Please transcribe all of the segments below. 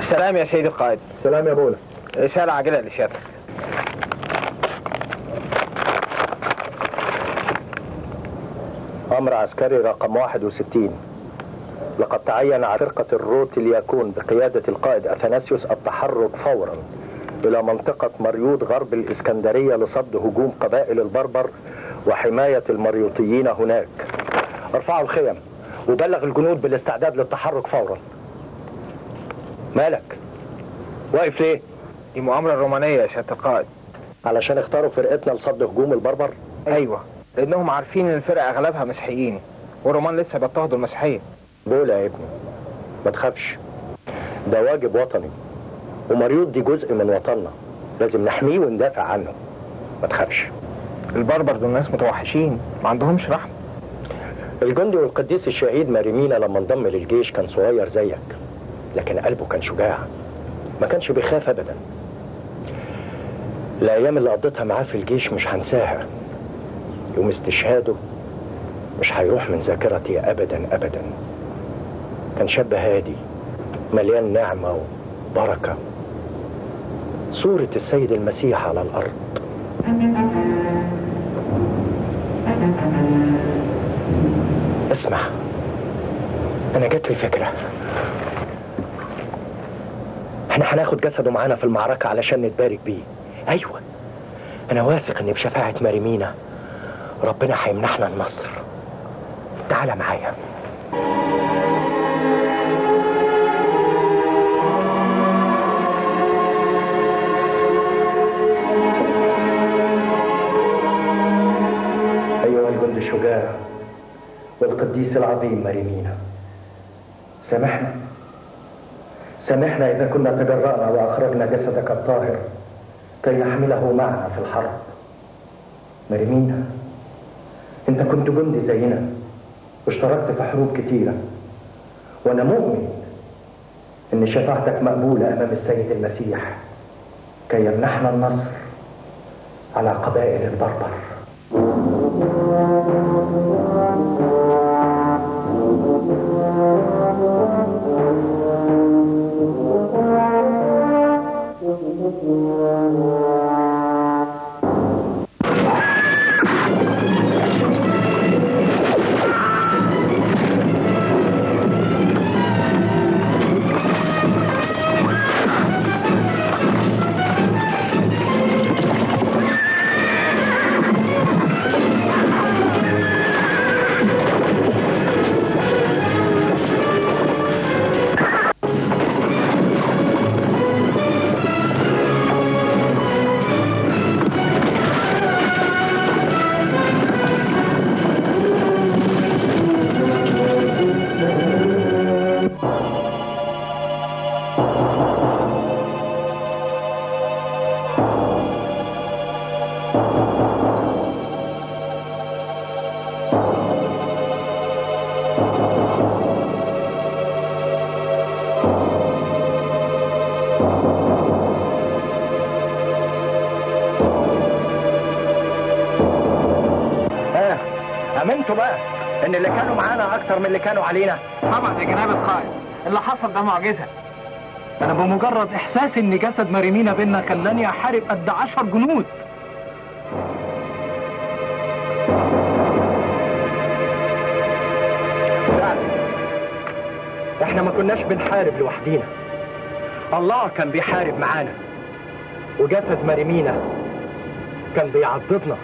السلام يا سيدي القائد سلام يا بولا رسالة عاجلة لسيادتك أمر عسكري رقم 61 لقد تعين على فرقة الروت الياكون بقيادة القائد أثناسيوس التحرك فورا إلى منطقة مريوط غرب الإسكندرية لصد هجوم قبائل البربر وحماية المريوطيين هناك ارفعوا الخيم وبلغ الجنود بالاستعداد للتحرك فورا مالك واقف ليه دي مؤامرة رومانية يا سيادة القائد علشان اختاروا فرقتنا لصد هجوم البربر أيوة لأنهم عارفين إن الفرقة أغلبها مسيحيين والرومان لسه بيضطهدوا المسيحية بولا يا ابني ما تخافش ده واجب وطني ومريوط دي جزء من وطننا لازم نحميه وندافع عنه ما تخافش البربر دول ناس متوحشين ما عندهمش رحمة الجندي والقديس الشهيد ماريمينا لما انضم للجيش كان صغير زيك لكن قلبه كان شجاع ما كانش بيخاف ابدا الايام اللي قضيتها معاه في الجيش مش هنساها يوم استشهاده مش هيروح من ذاكرتي ابدا ابدا كان شاب هادي مليان نعمه وبركه صوره السيد المسيح على الارض اسمع انا جات لي فكره احنا هناخد جسده معانا في المعركه علشان نتبارك بيه ايوه انا واثق ان بشفاعه مريمينا ربنا هيمنحنا النصر تعال معايا أيها الجند الشجاع والقديس العظيم مريمينا سامحنا سامحنا إذا كنا تجرأنا وأخرجنا جسدك الطاهر كي نحمله معنا في الحرب مريمينا أنت كنت جندي زينا واشتركت في حروب كتيرة وأنا مؤمن إن شفاعتك مقبولة أمام السيد المسيح كي يمنحنا النصر على قبائل البربر ها امنتوا بقى ان اللي كانوا معانا اكتر من اللي كانوا علينا طبعا يا جناب القائد اللي حصل ده معجزة انا بمجرد احساس ان جسد مريمينا بينا خلاني احارب قد عشر جنود فعلا احنا ما كناش بنحارب لوحدينا الله كان بيحارب معانا وجسد مريمينا كان بيعضدنا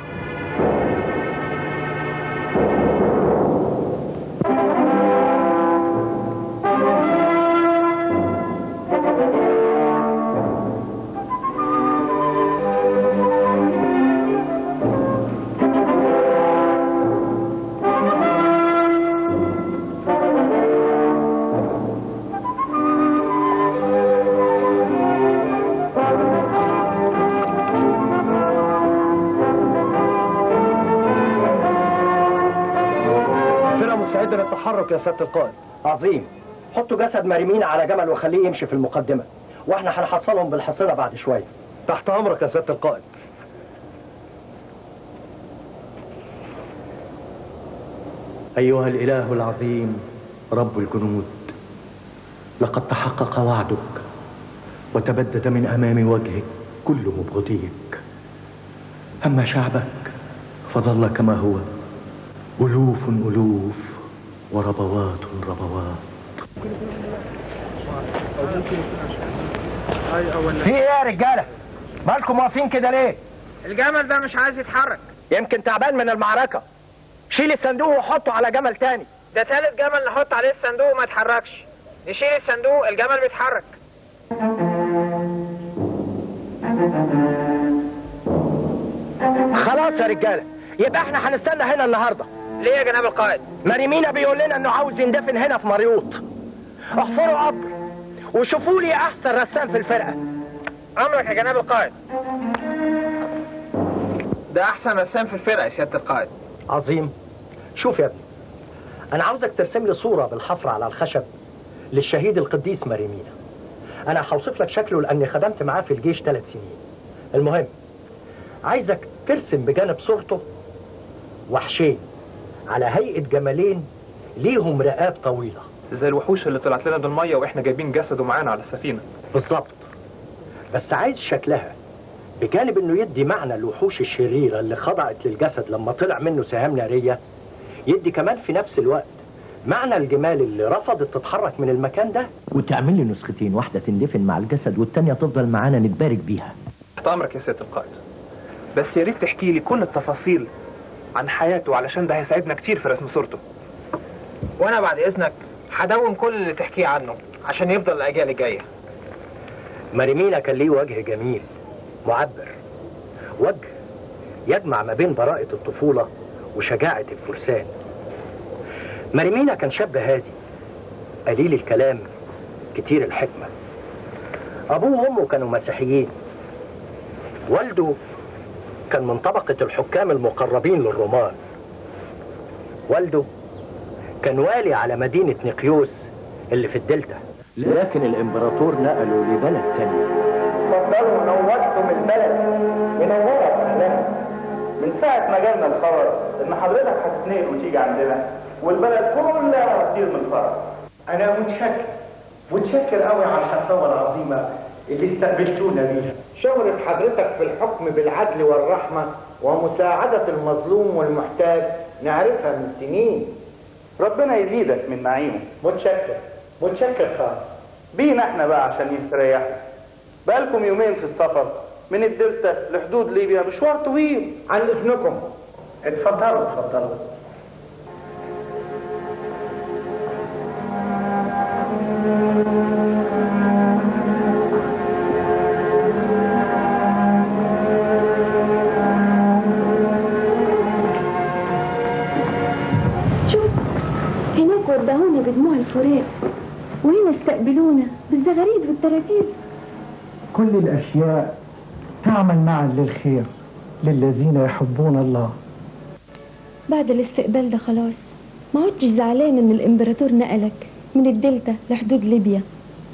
الفرقة مستعدة للتحرك يا سيادة القائد عظيم حطوا جسد مريمين على جمل وخليه يمشي في المقدمة واحنا هنحصلهم بالحصيلة بعد شوية تحت أمرك يا سيادة القائد أيها الإله العظيم رب الجنود لقد تحقق وعدك وتبدد من أمام وجهك كل مبغضيك أما شعبك فظل كما هو ألوف ألوف وربوات ربوات في ايه يا رجاله مالكم واقفين كده ليه الجمل ده مش عايز يتحرك يمكن تعبان من المعركه شيل الصندوق وحطه على جمل تاني ده تالت جمل نحط عليه الصندوق وما يتحركش نشيل الصندوق الجمل بيتحرك خلاص يا رجاله يبقى احنا هنستنى هنا النهارده ليه يا جناب القائد مريمينا بيقول لنا انه عاوز يندفن هنا في مريوط احفروا قبر وشوفوا لي احسن رسام في الفرقه امرك يا جناب القائد ده احسن رسام في الفرقه يا سياده القائد عظيم شوف يا ابني انا عاوزك ترسم لي صوره بالحفر على الخشب للشهيد القديس مريمينا انا هوصف لك شكله لاني خدمت معاه في الجيش ثلاث سنين المهم عايزك ترسم بجانب صورته وحشين على هيئه جملين ليهم رقاب طويله زي الوحوش اللي طلعت لنا بالميه واحنا جايبين جسده معانا على السفينه بالظبط بس عايز شكلها بجانب انه يدي معنى الوحوش الشريره اللي خضعت للجسد لما طلع منه سهام ناريه يدي كمان في نفس الوقت معنى الجمال اللي رفضت تتحرك من المكان ده وتعمل لي نسختين واحدة تندفن مع الجسد والتانية تفضل معانا نتبارك بيها تحت امرك يا سياده القائد بس يا ريت تحكي لي كل التفاصيل عن حياته علشان ده هيساعدنا كتير في رسم صورته وانا بعد اذنك هدون كل اللي تحكيه عنه عشان يفضل الاجيال الجايه مريمينا كان ليه وجه جميل معبر وجه يجمع ما بين براءة الطفولة وشجاعة الفرسان مريمينا كان شاب هادي قليل الكلام كتير الحكمة أبوه وأمه كانوا مسيحيين والده كان من طبقة الحكام المقربين للرومان والده كان والي على مدينة نقيوس اللي في الدلتا لكن الإمبراطور نقله لبلد تاني اتفضلوا نورتم البلد منورة فعلا من ساعة ما جالنا الخبر إن حضرتك هتتنقل وتيجي عندنا والبلد كلها هتطير من الفرح أنا متشكر متشكر قوي على الحفاوة العظيمة اللي استقبلتونا بيها شهرة حضرتك في الحكم بالعدل والرحمة ومساعدة المظلوم والمحتاج نعرفها من سنين ربنا يزيدك من نعيمه متشكر متشكر خالص بينا احنا بقى عشان يستريحوا بقالكم يومين في السفر من الدلتا لحدود ليبيا مشوار طويل عن إذنكم اتفضلوا اتفضلوا شوف هناك ودعونا بدموع الفراق وهنا استقبلونا بالزغاريد والتراتيل كل الأشياء تعمل معا للخير للذين يحبون الله بعد الاستقبال ده خلاص ما عدتش زعلان ان الامبراطور نقلك من الدلتا لحدود ليبيا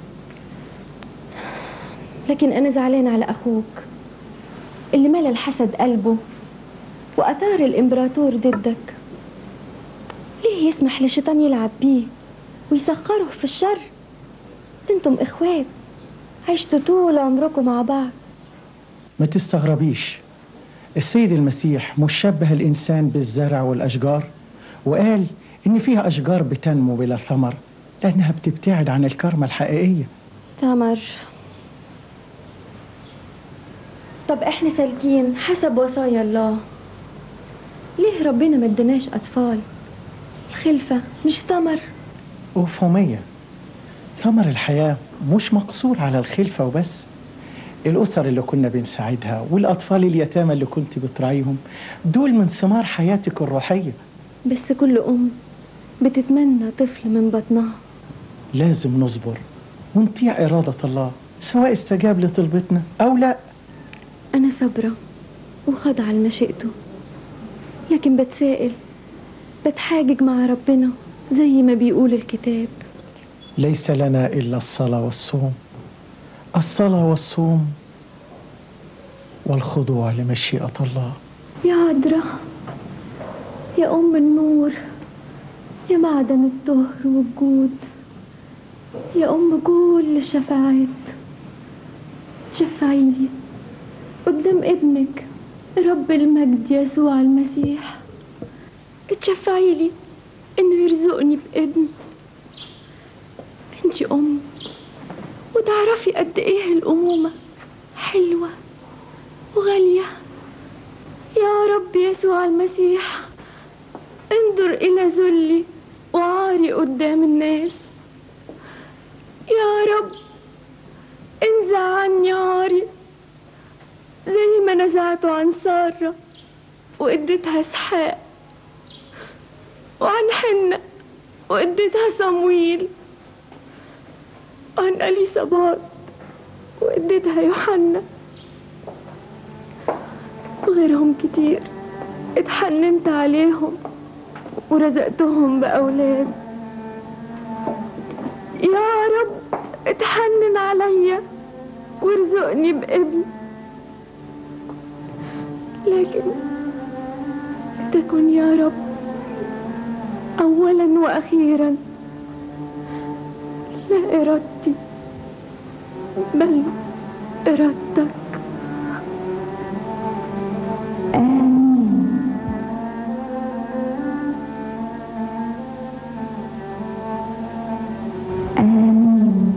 لكن انا زعلان على اخوك اللي ملى الحسد قلبه واثار الامبراطور ضدك ليه يسمح للشيطان يلعب بيه ويسخره في الشر ده انتم اخوات عشتوا طول عمركم مع بعض ما تستغربيش السيد المسيح مش شبه الإنسان بالزرع والأشجار وقال إن فيها أشجار بتنمو بلا ثمر لأنها بتبتعد عن الكرمة الحقيقية تمر طب احنا سالكين حسب وصايا الله ليه ربنا ما ادناش اطفال الخلفه مش ثمر أفهمية ثمر الحياة مش مقصور على الخلفة وبس الأسر اللي كنا بنساعدها والأطفال اليتامى اللي كنت بتراعيهم دول من ثمار حياتك الروحية بس كل ام بتتمنى طفل من بطنها لازم نصبر ونطيع إرادة الله سواء استجاب لطلبتنا أو لا انا صابره وخاضعه لمشيئته لكن بتسائل بتحاجج مع ربنا زي ما بيقول الكتاب ليس لنا إلا الصلاة والصوم الصلاة والصوم والخضوع لمشيئة الله يا عذراء يا أم النور يا معدن الطهر والجود يا أم كل الشفاعات تشفعي لي قدام ابنك رب المجد يسوع المسيح تشفعي لي انه يرزقني بابن انتي ام وتعرفي قد ايه الامومه حلوه وغاليه يا رب يسوع المسيح انظر الى ذلي وعاري قدام الناس يا رب انزع عني عاري زي ما نزعته عن سارة واديتها اسحاق وعن حنة واديتها صمويل وعن اليصابات واديتها يوحنا وغيرهم كتير اتحننت عليهم ورزقتهم بأولاد يا رب اتحنن عليا وارزقني بابن لكن تكن يا رب أولا وأخيرا لا إرادتي بل إرادتك آمين آمين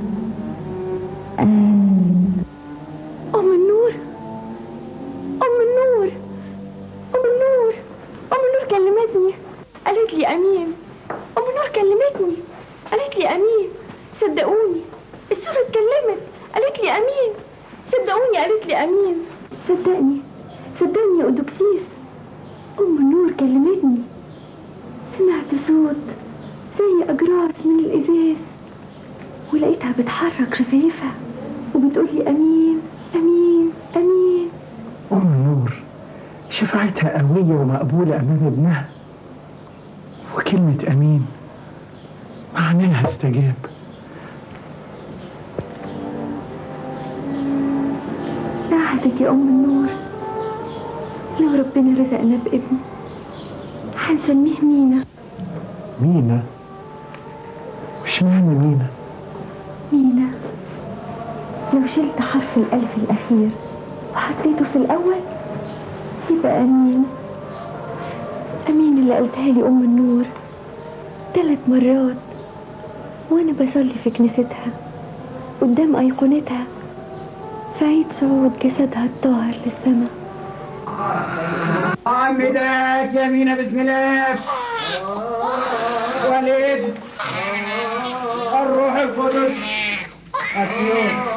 آمين أم النور أم النور أم النور أم النور كلمتني قالت لي أمين أم النور كلمتني قالت لي أمين صدقوني السورة اتكلمت قالت لي أمين صدقوني قالت لي أمين صدقني صدقني يا أدوكسيس أم النور كلمتني سمعت صوت زي أجراس من الإزاز ولقيتها بتحرك شفايفها وبتقول لي أمين أمين أمين أم النور شفاعتها قوية ومقبولة أمام ابنها وكلمة أمين معناها استجاب ساعدك يا أم النور لو ربنا رزقنا بابن هنسميه مينا مينا مش معنى مينا مينا لو شلت حرف الألف الأخير وحطيته في الأول يبقى أمين أمين اللي قلتها لي أم النور ثلاث مرات وأنا بصلي في كنيستها قدام أيقونتها في عيد صعود جسدها الطاهر للسماء عمدك يمين بسم الله ولد الروح القدس أكيد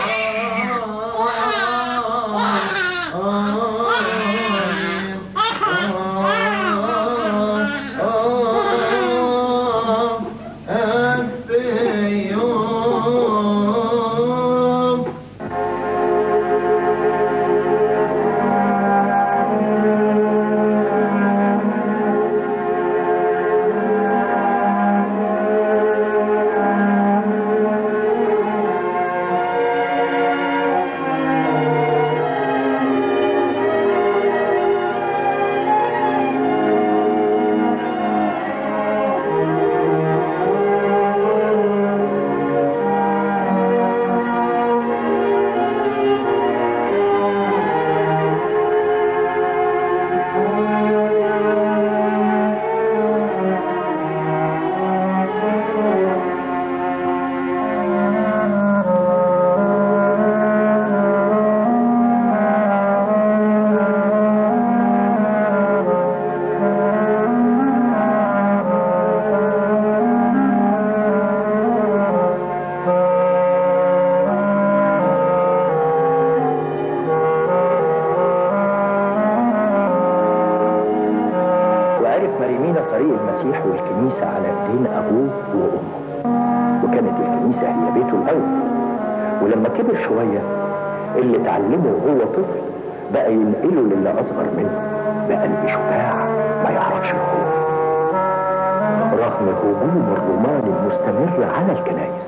وعرف مريمينا طريق المسيح والكنيسة على ايدين أبوه وأمه وكانت الكنيسة هي بيته الأول ولما كبر شوية اللي اتعلمه وهو طفل بقى ينقله للي أصغر منه بقلب شجاع ما يعرفش الخوف رغم هجوم الرومان المستمر على الكنائس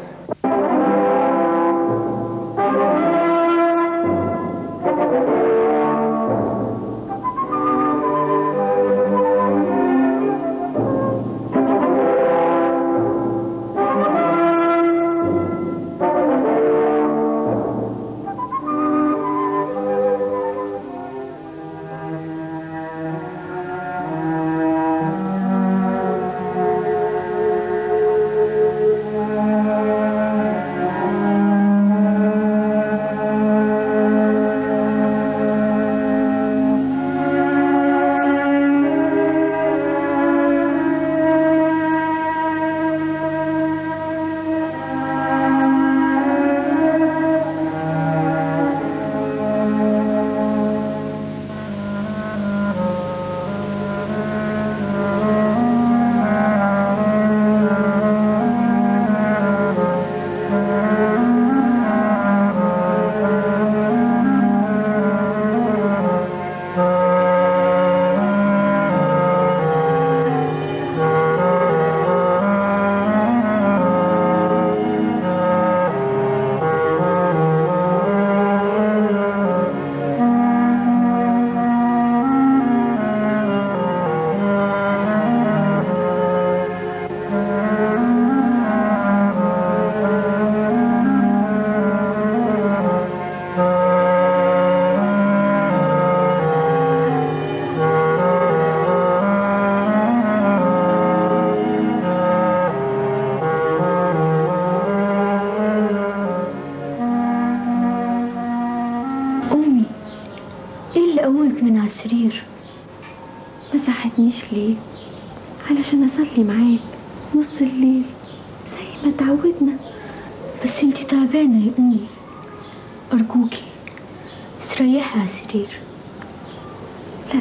علشان أصلي معاك نص الليل زي ما تعودنا بس انت تعبانة يا أمي أرجوكي استريحي على السرير لا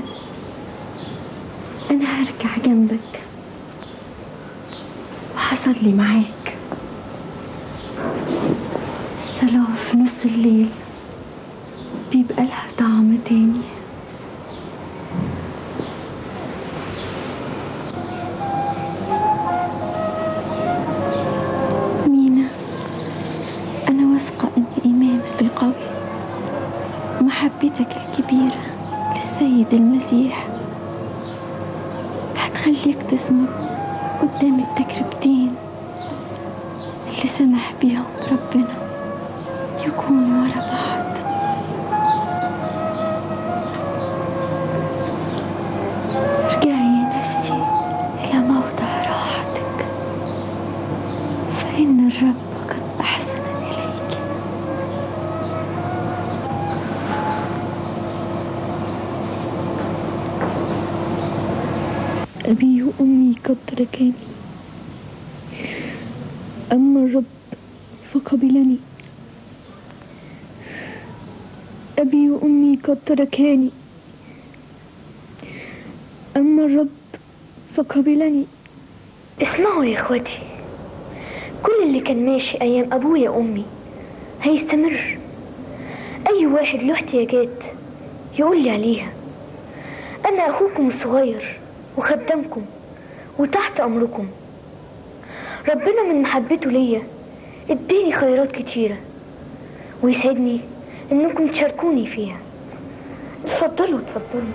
أنا هرجع جنبك وهصلي معاك الصلاة في نص الليل بيبقى لها طعم تاني مينا أنا واثقة إن إيمانك القوي ومحبتك الكبيرة للسيد المسيح هتخليك تصمد قدام التجربتين اللي سمح بيهم ربنا يكونوا ورا بعض ارجعي يا نفسي إلى موضع راحتك فإن الرب قد أحسن إليك أبي وأمي قد تركاني أما الرب فقبلني أبي وأمي قد تركاني أما الرب فقبلني اسمعوا يا اخواتي كل اللي كان ماشي ايام ابويا وامي هيستمر اي واحد له احتياجات يقول لي عليها انا اخوكم الصغير وخدامكم وتحت امركم ربنا من محبته ليا اديني خيرات كتيرة ويسعدني انكم تشاركوني فيها اتفضلوا اتفضلوا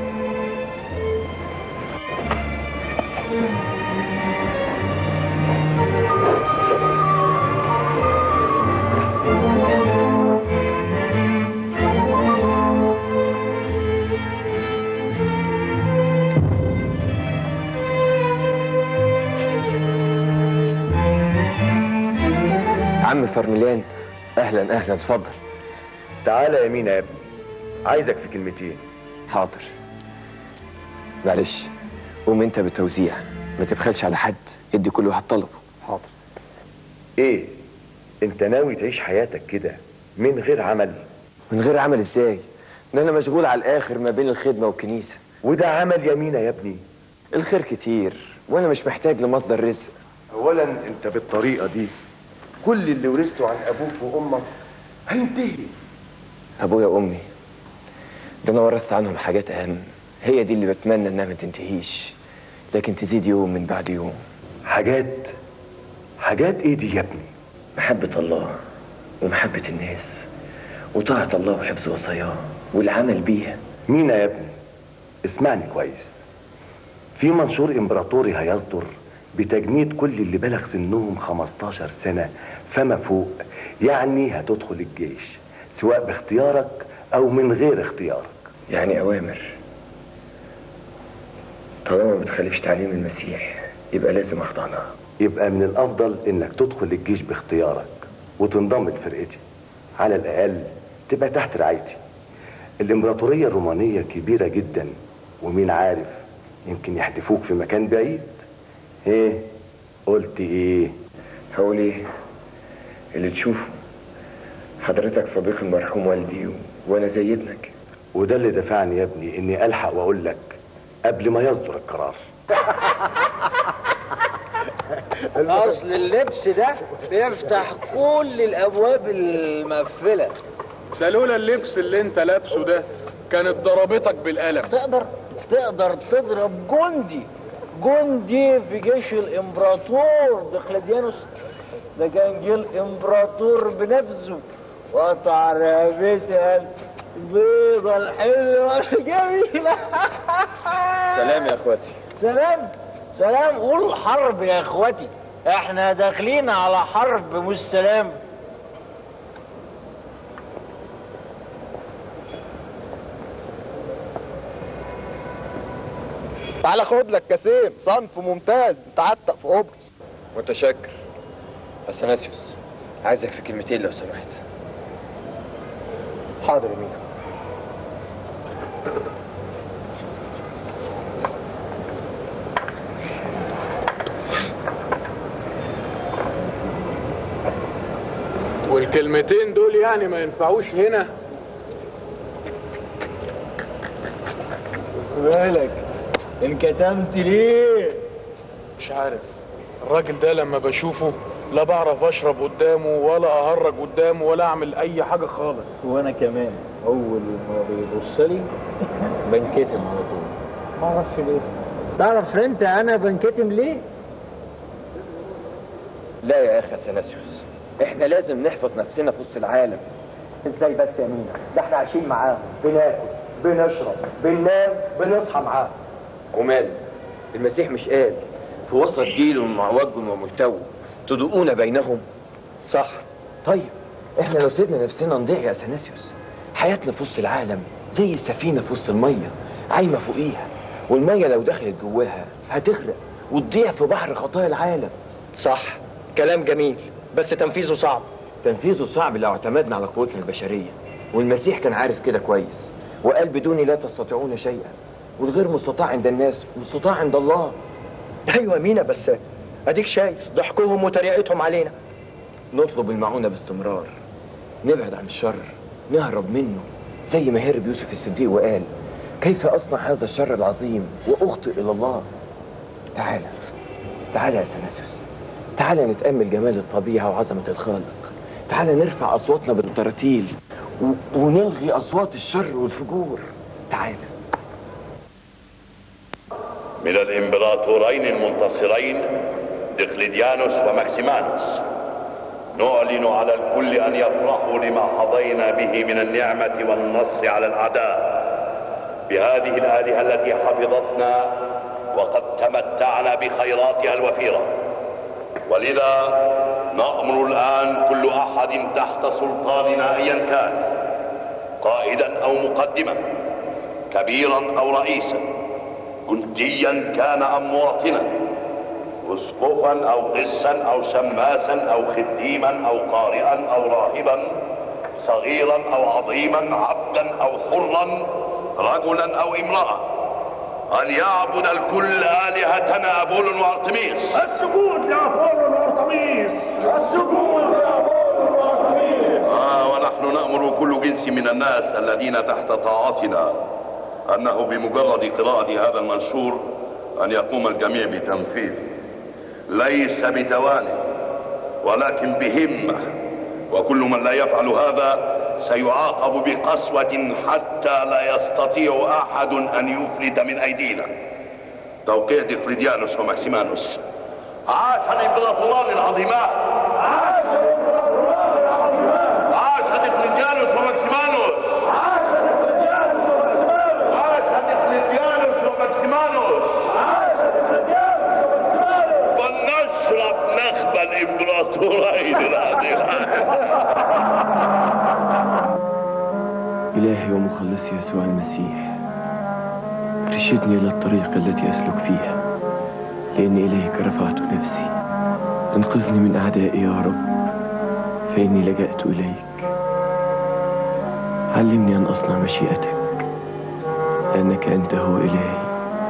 عم فرمليان اهلا اهلا اتفضل تعالى يا مينا يا ابني عايزك في كلمتين حاضر معلش قوم انت بالتوزيع ما تبخلش على حد ادي كل واحد طلبه حاضر ايه انت ناوي تعيش حياتك كده من غير عمل من غير عمل ازاي ده انا مشغول على الاخر ما بين الخدمه والكنيسه وده عمل يا مينا يا ابني الخير كتير وانا مش محتاج لمصدر رزق اولا انت بالطريقه دي كل اللي ورثته عن ابوك وامك هينتهي ابويا وامي ده انا ورثت عنهم حاجات اهم هي دي اللي بتمنى انها ما تنتهيش لكن تزيد يوم من بعد يوم حاجات حاجات ايه دي يا ابني محبة الله ومحبة الناس وطاعة الله وحفظ وصاياه والعمل بيها مينا يا ابني اسمعني كويس في منشور امبراطوري هيصدر بتجنيد كل اللي بلغ سنهم 15 سنة فما فوق يعني هتدخل الجيش سواء باختيارك او من غير اختيارك يعني اوامر طالما ما بتخالفش تعليم المسيح يبقى لازم اخضع لها يبقى من الافضل انك تدخل الجيش باختيارك وتنضم لفرقتي على الاقل تبقى تحت رعايتي الامبراطوريه الرومانيه كبيره جدا ومين عارف يمكن يحدفوك في مكان بعيد ايه قلت ايه هقول ايه اللي تشوفه حضرتك صديق المرحوم والدي و... وانا زي ابنك وده اللي دفعني يا ابني اني الحق واقول لك قبل ما يصدر القرار اصل اللبس ده بيفتح كل الابواب المقفله ده لولا اللبس اللي انت لابسه ده كانت ضربتك بالقلم تقدر تقدر تضرب جندي جندي في جيش الامبراطور دقلديانوس ده كان جه الامبراطور بنفسه وقطع رقبتها البيضة الحلوة الجميلة سلام يا اخواتي سلام سلام قول حرب يا اخواتي احنا داخلين على حرب مش سلام تعالى خد لك كاسين صنف ممتاز تعتق في قبرص متشكر اثناسيوس عايزك في كلمتين لو سمحت حاضر يا مينا والكلمتين دول يعني ما ينفعوش هنا مالك انكتمت ليه مش عارف الراجل ده لما بشوفه لا بعرف اشرب قدامه ولا اهرج قدامه ولا اعمل اي حاجه خالص وانا كمان اول ما بيبص لي بنكتم على طول ما اعرفش ليه تعرف انت انا بنكتم ليه لا يا اخي اثناسيوس احنا لازم نحفظ نفسنا في وسط العالم ازاي بس يا مينا ده احنا عايشين معاهم بناكل بنشرب بننام بنصحى معاهم ومال المسيح مش قال في وسط جيل معوج وملتوي تدؤون بينهم صح طيب احنا لو سيبنا نفسنا نضيع يا اثناسيوس حياتنا في وسط العالم زي السفينه في وسط الميه عايمه فوقيها والميه لو دخلت جواها هتغرق وتضيع في بحر خطايا العالم صح كلام جميل بس تنفيذه صعب تنفيذه صعب لو اعتمدنا على قوتنا البشريه والمسيح كان عارف كده كويس وقال بدوني لا تستطيعون شيئا والغير مستطاع عند الناس مستطاع عند الله ايوه مينا بس اديك شايف ضحكهم وتريقتهم علينا نطلب المعونة باستمرار نبعد عن الشر نهرب منه زي ما هرب يوسف الصديق وقال كيف أصنع هذا الشر العظيم وأخطئ إلى الله تعالى تعالى يا سناسوس تعالى نتأمل جمال الطبيعة وعظمة الخالق تعالى نرفع أصواتنا بالتراتيل و... ونلغي أصوات الشر والفجور تعالى من الامبراطورين المنتصرين دقلديانوس وماكسيمانوس نعلن على الكل ان يفرحوا لما حظينا به من النعمه والنصر على الاعداء بهذه الالهه التي حفظتنا وقد تمتعنا بخيراتها الوفيره ولذا نامر الان كل احد تحت سلطاننا ايا كان قائدا او مقدما كبيرا او رئيسا جنديا كان ام مواطنا اسقفا او قسا او شماسا او خديما او قارئا او راهبا صغيرا او عظيما عبدا او حرا رجلا او امراه ان يعبد الكل الهتنا ابول وارتميس السجود لأبولو وأرطميس السجود لأبولو وأرطميس آه ونحن نأمر كل جنس من الناس الذين تحت طاعتنا أنه بمجرد قراءة هذا المنشور أن يقوم الجميع بتنفيذه ليس بتواني ولكن بهمة وكل من لا يفعل هذا سيعاقب بقسوة حتى لا يستطيع أحد أن يفلت من أيدينا توقيع ديقليديانوس وماكسيمانوس عاش الإمبراطوران العظيمان عاش الإمبراطوران العظيمان عاش ديقليديانوس وماكسيمانوس عاش ديقليديانوس وماكسيمانوس عاش ديقليديانوس وماكسيمانوس عاش ديقليديانوس وماكسيمانوس ولنشرب نخب الإمبراطورين إلهي ومخلصي يسوع المسيح ارشدني إلى الطريق التي أسلك فيها لأن إليك رفعت نفسي انقذني من أعدائي يا رب فإني لجأت إليك علمني أن أصنع مشيئتك لأنك أنت هو إلهي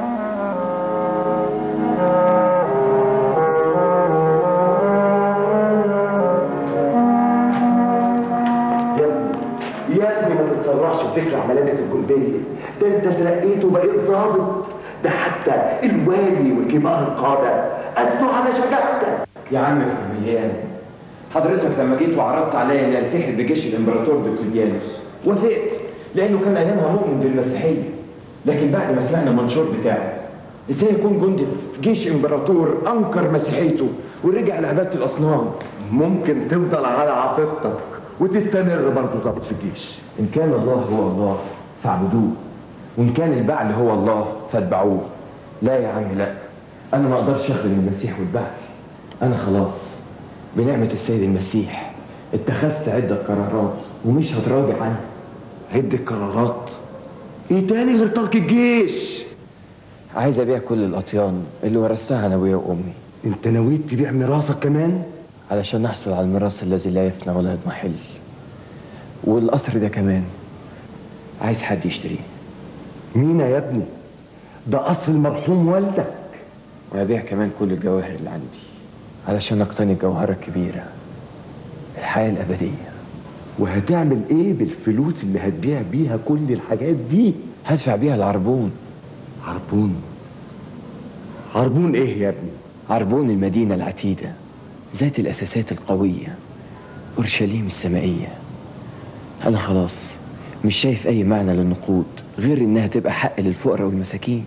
يا ابني ما تتسرعش بفكر عملية الجندية ده انت ترقيت وبقيت ضابط ده حتى الوالي وكبار القادة أثنوا على شجاعتك يا عم فهميان حضرتك لما جيت وعرضت عليا اني التحق بجيش الامبراطور ديوكليديانوس وافقت لانه كان ايامها مؤمن بالمسيحيه لكن بعد ما سمعنا المنشور بتاعه ازاي يكون جندي في جيش امبراطور انكر مسيحيته ورجع لعباده الاصنام ممكن تفضل على عقيدتك وتستمر برضه ضابط في الجيش ان كان الله هو الله فاعبدوه وان كان البعل هو الله فاتبعوه لا يا عم لا انا ما اقدرش اخدم المسيح والبعل انا خلاص بنعمة السيد المسيح اتخذت عدة قرارات ومش هتراجع عنها عدة قرارات ايه تاني غير ترك الجيش عايز أبيع كل الأطيان اللي ورثتها عن أبويا وأمي انت نويت تبيع ميراثك كمان علشان نحصل على الميراث الذي لا يفنى ولا يضمحل والقصر ده كمان عايز حد يشتريه مين يا ابني ده قصر المرحوم والدك وهبيع كمان كل الجواهر اللي عندي علشان اقتني الجوهرة الكبيرة الحياة الأبدية وهتعمل ايه بالفلوس اللي هتبيع بيها كل الحاجات دي هدفع بيها العربون عربون عربون ايه يا ابني عربون المدينة العتيدة ذات الأساسات القوية أورشليم السمائية أنا خلاص مش شايف أي معنى للنقود غير إنها تبقى حق للفقراء والمساكين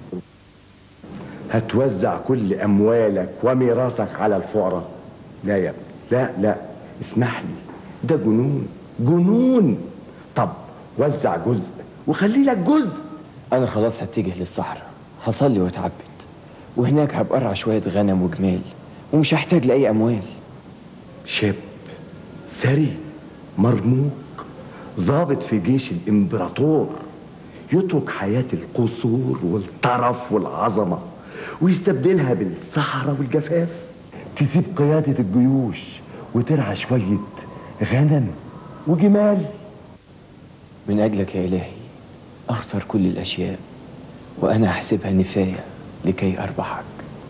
هتوزع كل اموالك وميراثك على الفقراء لا يا ابني لا لا اسمح لي ده جنون جنون طب وزع جزء وخلي لك جزء أنا خلاص هتجه للصحراء هصلي وأتعبد وهناك هبقى أرعى شوية غنم وجمال ومش هحتاج لأي أموال شاب ثري مرموق ضابط في جيش الامبراطور يترك حياة القصور والطرف والعظمة ويستبدلها بالصحراء والجفاف تسيب قيادة الجيوش وترعى شوية غنم وجمال من أجلك يا إلهي أخسر كل الأشياء وأنا أحسبها نفاية لكي أربحك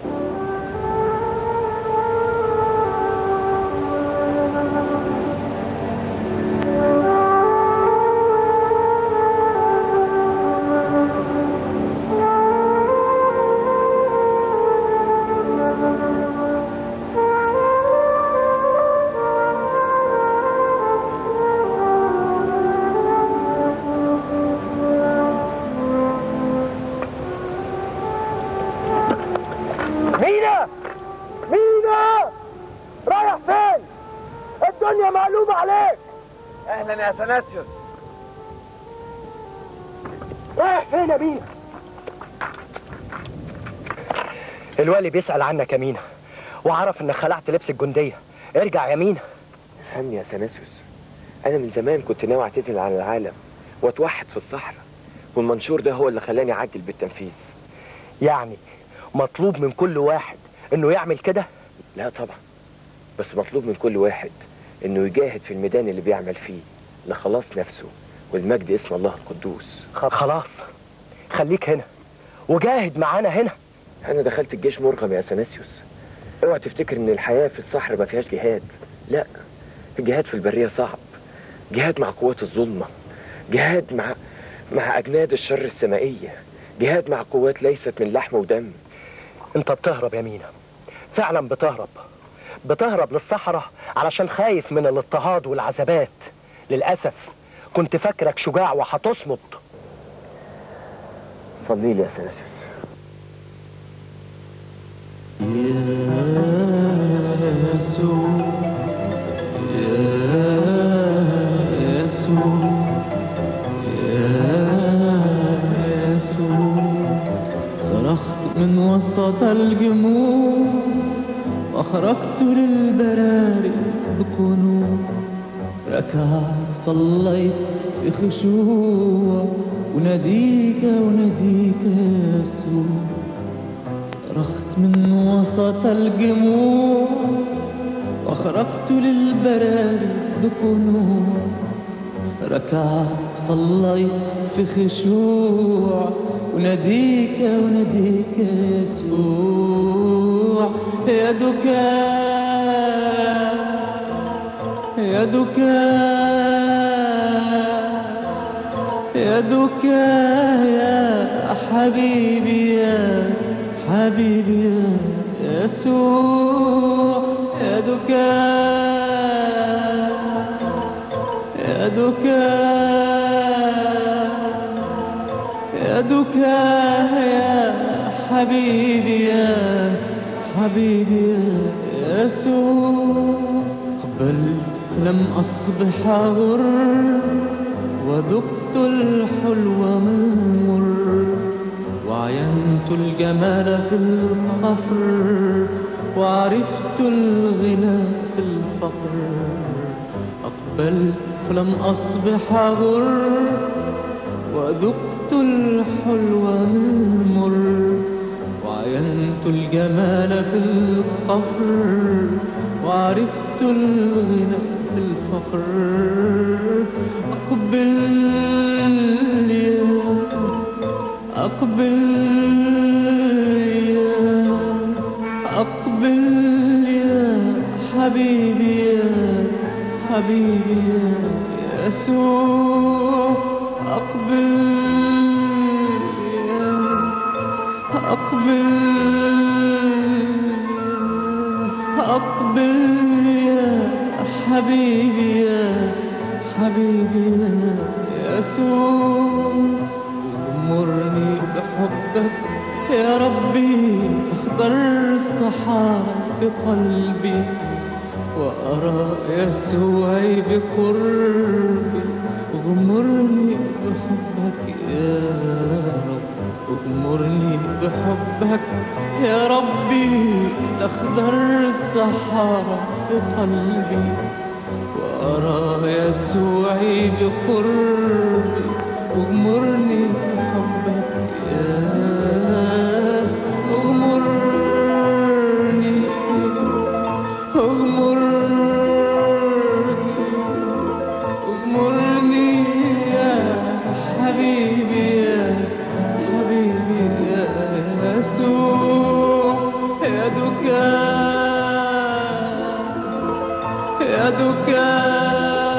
مينا مينا رايح فين الدنيا مقلوبة عليك اهلا يا اثناسيوس رايح فين يا مينا الوالي بيسأل عنك يا مينا وعرف انك خلعت لبس الجندية ارجع يا مينا افهمني يا سناسيوس أنا من زمان كنت ناوي أعتزل عن العالم وأتوحد في الصحراء والمنشور ده هو اللي خلاني أعجل بالتنفيذ يعني مطلوب من كل واحد انه يعمل كده لا طبعا بس مطلوب من كل واحد إنه يجاهد في الميدان اللي بيعمل فيه لخلاص نفسه والمجد اسم الله القدوس خلاص خليك هنا وجاهد معانا هنا أنا دخلت الجيش مرغم يا أثناسيوس اوعى تفتكر إن الحياة في الصحراء ما فيهاش جهاد لا الجهاد في البرية صعب جهاد مع قوات الظلمة جهاد مع مع أجناد الشر السمائية جهاد مع قوات ليست من لحم ودم انت بتهرب يا مينا فعلا بتهرب بتهرب للصحراء علشان خايف من الاضطهاد والعذابات للأسف كنت فاكرك شجاع وهتصمد صلي لي يا أثناسيوس يسوع يسوع يسوع صرخت من وسط الجموع وأخرجت للبراري بقنوع ركعت صليت في خشوع وناديك وناديك يا يسوع صرخت من وسط الجموع وخرجت للبراري بقنوع ركعت صليت في خشوع وناديك وناديك يا يسوع يدك يدك يدك يا حبيبي يا حبيبي يا يسوع يدك يدك يدك يا حبيبي يا حبيبي يا يسوع قبلت فلم أصبح أغر وذقت الحلو من مر وعينت الجمال في القفر وعرفت الغنى في الفقر أقبلت فلم أصبح أغر وذقت الحلو من مر وعينت الجمال في القفر وعرفت الغنى في الفقر أقبل يا أقبل يا أقبل يا حبيبي يا حبيبي يا يسوع أقبل يا أقبل أقبل يا حبيبي يا حبيبي يا يسوع أمرني بحبك يا ربي تخضر الصحارى في قلبي وأرى يسوعي بقربي اغمرني بحبك يا رب اغمرني بحبك يا ربي تخضر الصحارى في قلبي وأرى يسوعي بقربي اغمرني بحبك يا اغمرني اغمرني اغمرني يا حبيبي يا حبيبي يا يسوع يا دكان يا دكان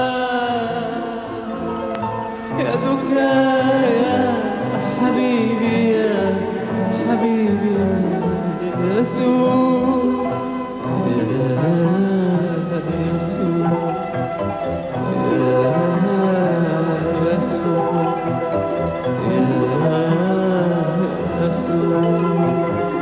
يا دكان يا حبيبي يا حبيبي يا يسوع يا يسوع يا يسوع يا يسوع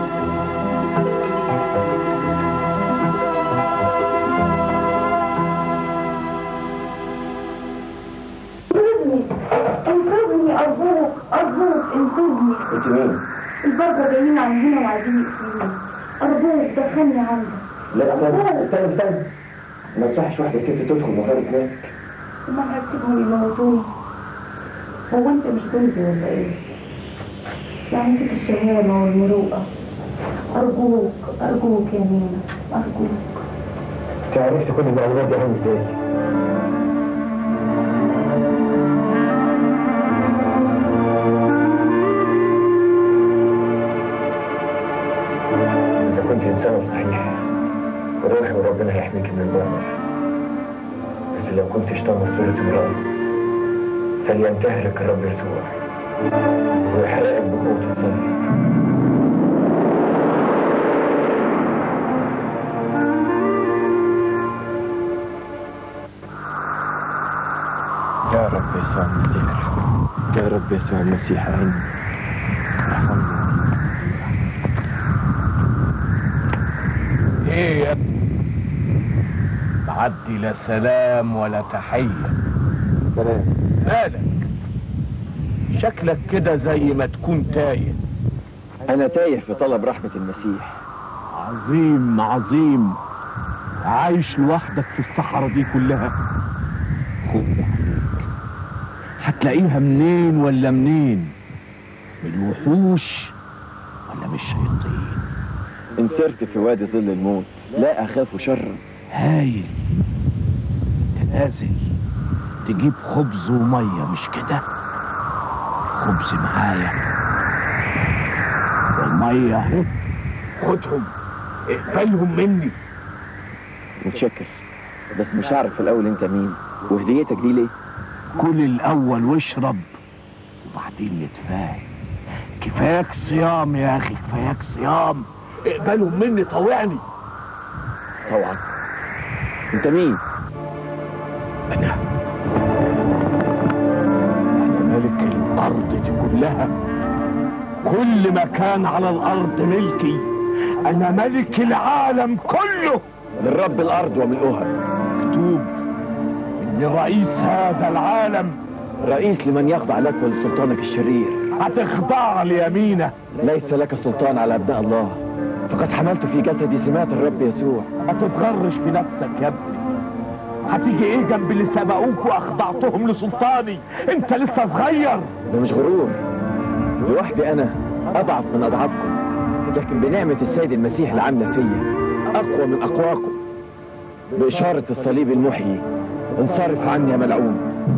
انقذني انقذني ارجوك ارجوك انقذني انت مين؟ البركة جايين عندنا وعايزين يقتلوني ارجوك دخلني عندك لا استنى استنى استنى ما يصحش واحدة ست تدخل مفارق ناسك وما هتسيبهم يموتوني هو انت مش جندي ولا ايه؟ يعني فيك الشهامة والمروءة ارجوك ارجوك يا مينا ارجوك تعرفت كل المعلومات دي عني ازاي؟ إذا كنت إنسان صحيح روحي وربنا هيحميك من المؤمن بس لو كنت شيطان صورة امرأة فلينتهرك الرب يسوع ويحرقك بقوة الصليب يا رب يسوع المسيح يا رب يسوع المسيح أعيني ارحمني ايه يا ابني معدي لا سلام ولا تحية سلام مالك شكلك كده زي ما تكون تايه أنا تايه في طلب رحمة المسيح عظيم عظيم عايش لوحدك في الصحراء دي كلها خد عليك هتلاقيها منين ولا منين من الوحوش ولا من الشياطين إن سرت في وادي ظل الموت لا أخاف شرا هايل انت نازل تجيب خبز ومية مش كده خبز معايا والمية اهي خدهم اقبلهم مني متشكر بس مش هعرف في الأول أنت مين وهديتك دي ليه؟ كل الأول واشرب وبعدين نتفاهم كفاياك صيام يا أخي كفاياك صيام اقبلهم مني طوعني طوعك أنت مين؟ أنا أنا ملك الأرض دي كلها كل مكان على الأرض ملكي أنا ملك العالم كله للرب الأرض وملؤها مكتوب إن رئيس هذا العالم رئيس لمن يخضع لك ولسلطانك الشرير هتخضع ليمينه ليس لك سلطان على أبناء الله فقد حملت في جسدي سمات الرب يسوع ما تتغرش في نفسك يا ابني هتيجي ايه جنب اللي سبقوك واخضعتهم لسلطاني انت لسه صغير ده مش غرور لوحدي انا اضعف من اضعافكم لكن بنعمة السيد المسيح العاملة فيا اقوى من اقواكم باشارة الصليب المحيي انصرف عني يا ملعون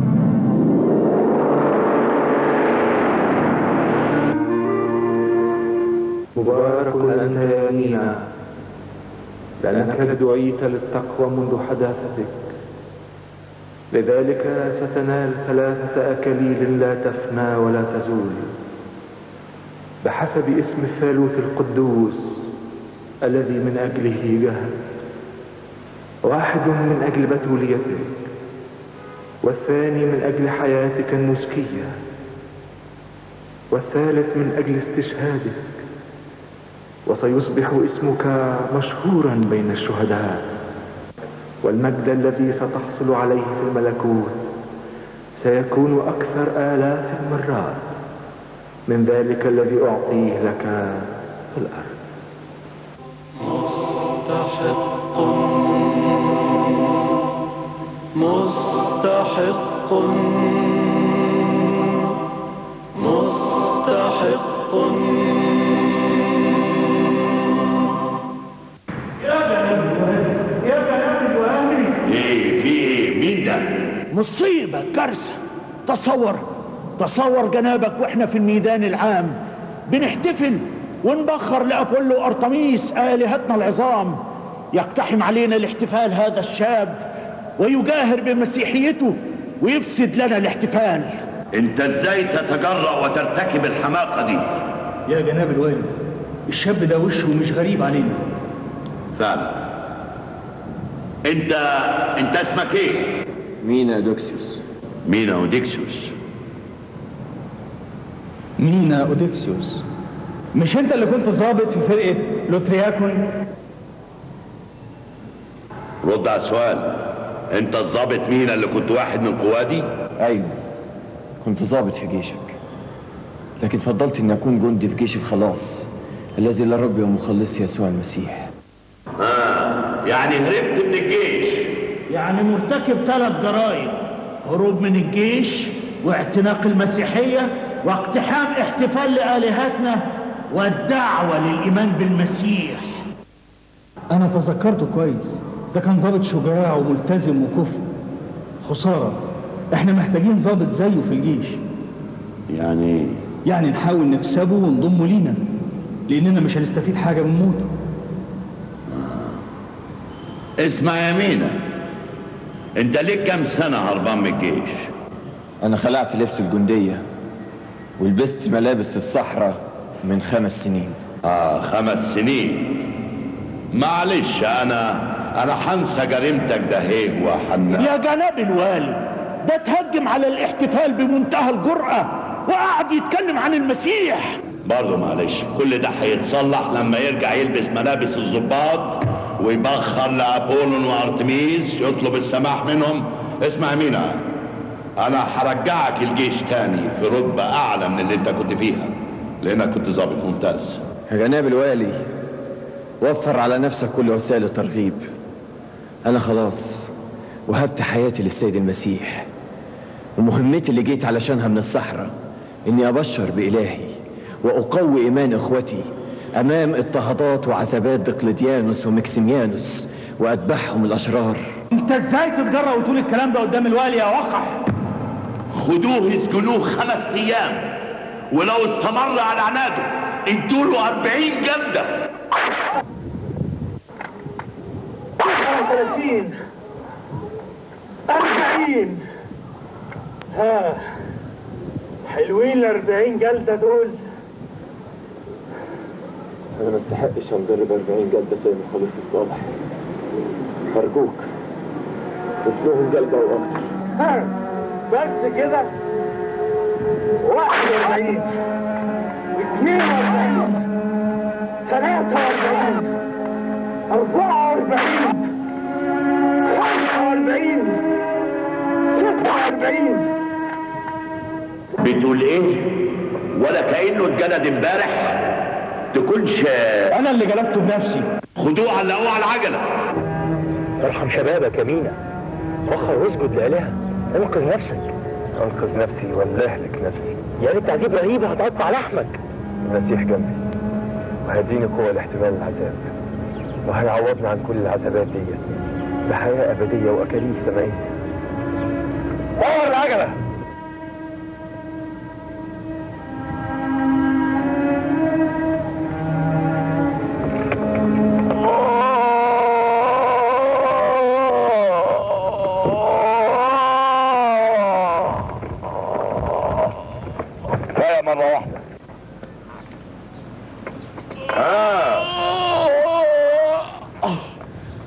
مبارك أنت يا مينا لأنك دعيت للتقوى منذ حداثتك لذلك ستنال ثلاثة أكاليل لا تفنى ولا تزول بحسب اسم الثالوث القدوس الذي من أجله جهل واحد من أجل بتوليتك والثاني من أجل حياتك النسكية والثالث من أجل استشهادك وسيصبح اسمك مشهورا بين الشهداء والمجد الذي ستحصل عليه في الملكوت سيكون أكثر آلاف المرات من ذلك الذي أعطيه لك في الأرض مستحق مستحق مستحق ايه في ايه مين ده مصيبة كارثة تصور تصور جنابك واحنا في الميدان العام بنحتفل ونبخر لأبولو أرطميس آلهتنا العظام يقتحم علينا الاحتفال هذا الشاب ويجاهر بمسيحيته ويفسد لنا الاحتفال انت ازاي تتجرأ وترتكب الحماقة دي يا جناب الوالي الشاب ده وشه مش غريب علينا فعلا انت انت اسمك ايه مينا دوكسيوس مينا اوديكسيوس مينا اوديكسيوس مش انت اللي كنت ظابط في فرقة لوترياكون رد على السؤال انت الضابط مينا اللي كنت واحد من قوادي ايوه كنت ضابط في جيشك لكن فضلت اني اكون جندي في جيش الخلاص الذي لا ربي ومخلص يسوع المسيح آه يعني هربت من الجيش يعني مرتكب ثلاث جرائم هروب من الجيش واعتناق المسيحية واقتحام احتفال لآلهتنا والدعوة للإيمان بالمسيح انا تذكرته كويس ده كان ضابط شجاع وملتزم وكفء خسارة احنا محتاجين ضابط زيه في الجيش يعني يعني نحاول نكسبه ونضمه لينا لاننا مش هنستفيد حاجة من موته اسمع يا مينا انت ليك كام سنة هربان من الجيش انا خلعت لبس الجندية ولبست ملابس الصحراء من خمس سنين اه خمس سنين معلش انا انا هنسى جريمتك ده هيك وحنا يا جناب الوالي ده تهجم على الاحتفال بمنتهى الجرأة وقعد يتكلم عن المسيح برضه معلش كل ده هيتصلح لما يرجع يلبس ملابس الضباط ويبخر لابولون وارتميس يطلب السماح منهم اسمع يا مينا انا هرجعك الجيش تاني في رتبة اعلى من اللي انت كنت فيها لانك كنت ضابط ممتاز يا جناب الوالي وفر على نفسك كل وسائل الترغيب انا خلاص وهبت حياتي للسيد المسيح ومهمتي اللي جيت علشانها من الصحراء اني ابشر بالهي واقوي ايمان اخوتي امام اضطهادات وعذابات دقلديانوس ومكسيميانوس واتباعهم الاشرار انت ازاي تتجرأ وتقول الكلام ده قدام الوالي يا وقح خدوه اسجنوه خمس ايام ولو استمر على عناده ادوله أربعين جلدة ثلاثين أربعين ها حلوين الأربعين جلدة دول انا ما استحقش انضرب 40 جلده زي ما خلص الصالح ارجوك اتلوهم جلده واكتر ها بس كده واحد وأربعين واثنين وأربعين ثلاثة وأربعين أربعة وأربعين خمسة وأربعين ستة وأربعين بتقول ايه ولا كأنه اتجلد امبارح تكونش انا اللي جلبته بنفسي خدوه علقوه على العجلة ارحم شبابك يا مينا فخر واسجد لآلهة انقذ نفسك انقذ نفسي ولا اهلك نفسي يعني التعذيب رهيبة هتقطع لحمك المسيح جنبي وهيديني قوة لاحتمال العذاب وهيعوضنا عن كل العذابات دي بحياة أبدية وأكاليل سمائية دور العجلة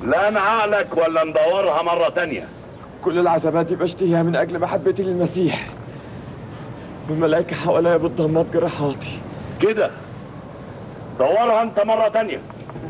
لا نعقلك ولا ندورها مرة تانية كل العذابات دي بشتهيها من أجل محبتي للمسيح والملائكة حواليا بتضمد جراحاتي كده دورها انت مرة تانية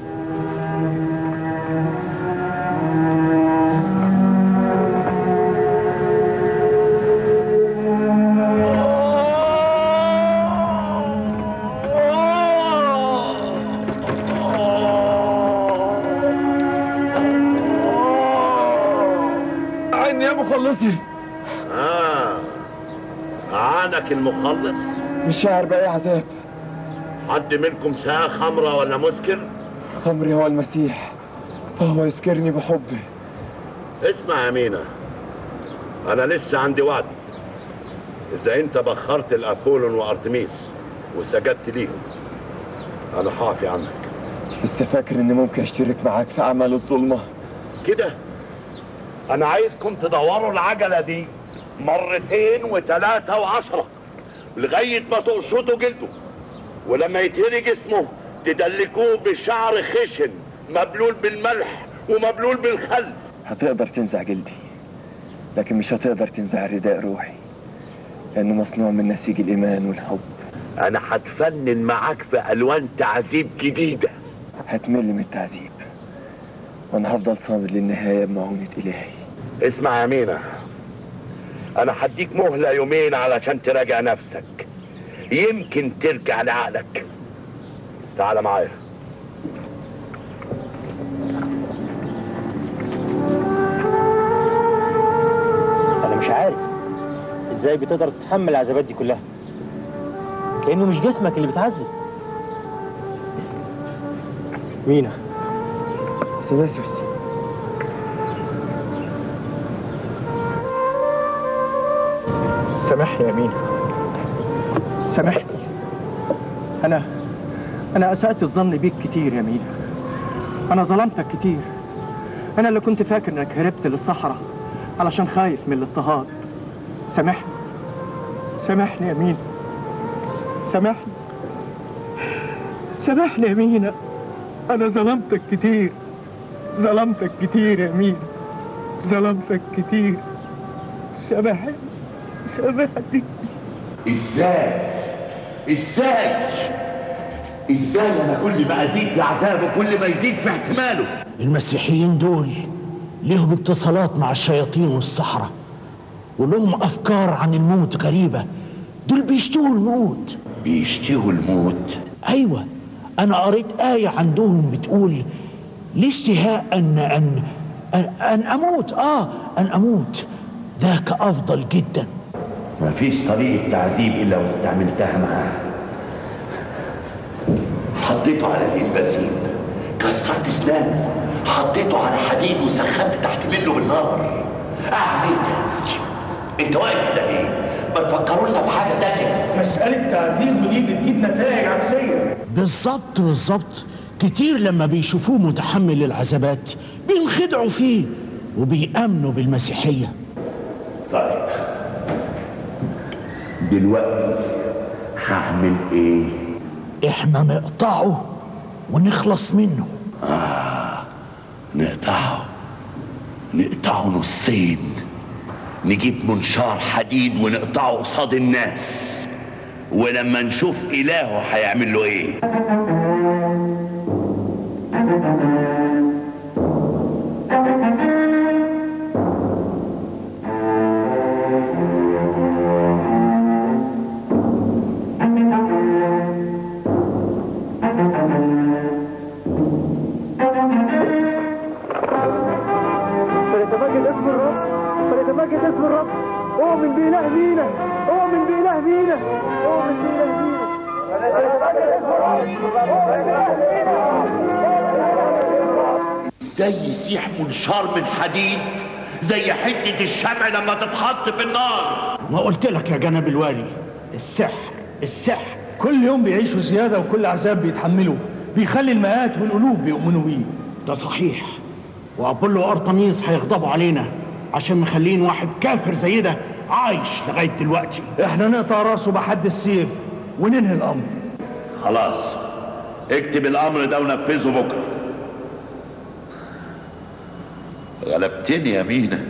عني يا مخلصي آه عانك المخلص مش شاعر بأي عذاب حد منكم ساق خمرة ولا مسكر خمري هو المسيح فهو يسكرني بحبه اسمع يا مينا انا لسه عندي وعد اذا انت بخرت الابولون وارتميس وسجدت ليهم انا حافي عنك لسه فاكر اني ممكن اشترك معاك في اعمال الظلمه كده انا عايزكم تدوروا العجلة دي مرتين وثلاثة وعشرة لغاية ما تقشطوا جلده ولما يتهري جسمه تدلكوه بشعر خشن مبلول بالملح ومبلول بالخل هتقدر تنزع جلدي لكن مش هتقدر تنزع رداء روحي لانه مصنوع من نسيج الايمان والحب انا هتفنن معاك في الوان تعذيب جديدة هتمل من التعذيب وانا هفضل صابر للنهايه بمعونه الهي اسمع يا مينا انا هديك مهلة يومين علشان تراجع نفسك يمكن ترجع لعقلك تعال معايا انا مش عارف ازاي بتقدر تتحمل العذابات دي كلها كانه مش جسمك اللي بتعذب مينا سيليسيوس سامحني يا مينا سامحني أنا أنا أسأت الظن بيك كتير يا مينا أنا ظلمتك كتير أنا اللي كنت فاكر إنك هربت للصحراء علشان خايف من الاضطهاد سامحني سامحني يا مينا سامحني سامحني يا مينا أنا ظلمتك كتير ظلمتك كتير يا مينا ظلمتك كتير سامحني سامحني ازاي ازاي ازاي انا كل ما ازيد في عذابه كل ما يزيد في احتماله المسيحيين دول لهم اتصالات مع الشياطين والسحرة ولهم أفكار عن الموت غريبة دول بيشتهوا الموت بيشتهوا الموت أيوة أنا قريت آية عندهم بتقول الاشتهاء أن أن أن, أن أموت آه أن أموت ذاك أفضل جدا مفيش طريقة تعذيب إلا واستعملتها معاه حطيته على البنزين كسرت اسنانه حطيته على حديد وسخنت تحت منه بالنار اعمل ايه تاني انت واقف كده ليه ما تفكروا لنا في حاجه تانية مسألة تعذيب ودي بتجيب نتائج عكسية بالظبط بالظبط كتير لما بيشوفوه متحمل العذابات بينخدعوا فيه وبيأمنوا بالمسيحية طيب دلوقتي هعمل ايه احنا نقطعه ونخلص منه آه نقطعه نقطعه نصين نجيب منشار حديد ونقطعه قصاد الناس ولما نشوف إلهه هيعمل له ايه فليتمجد اسم الرب فليتمجد اسم الرب اؤمن بإله مينا اؤمن بإله مينا اؤمن بإله مينا فليتمجد اسم ازاي يسيح منشار من حديد زي حتة الشمع لما تتحط في النار ما قلت لك يا جناب الوالي السحر السحر كل يوم بيعيشوا زيادة وكل عذاب بيتحملوا بيخلي المئات والقلوب بيؤمنوا بيه ده صحيح وابولو وارطميس هيغضبوا علينا عشان مخلين واحد كافر زي ده عايش لغايه دلوقتي احنا نقطع راسه بحد السيف وننهي الامر خلاص اكتب الامر ده ونفذه بكره غلبتني يا مينا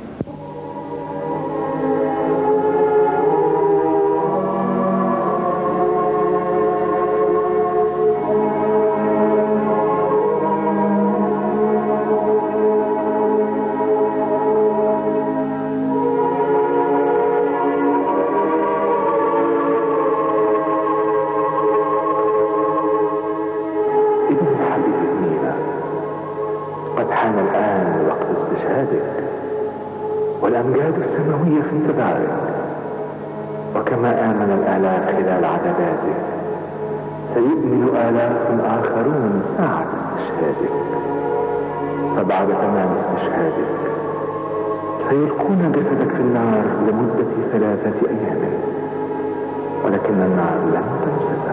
ابن حبيب مينا قد حان الآن وقت استشهادك والأمجاد السماوية في انتظارك وكما آمن الآلاف خلال عدداتك سيؤمن آلاف آخرون ساعة استشهادك فبعد تمام استشهادك سيلقون جسدك في النار لمدة ثلاثة أيام ولكن النار لن تمسسه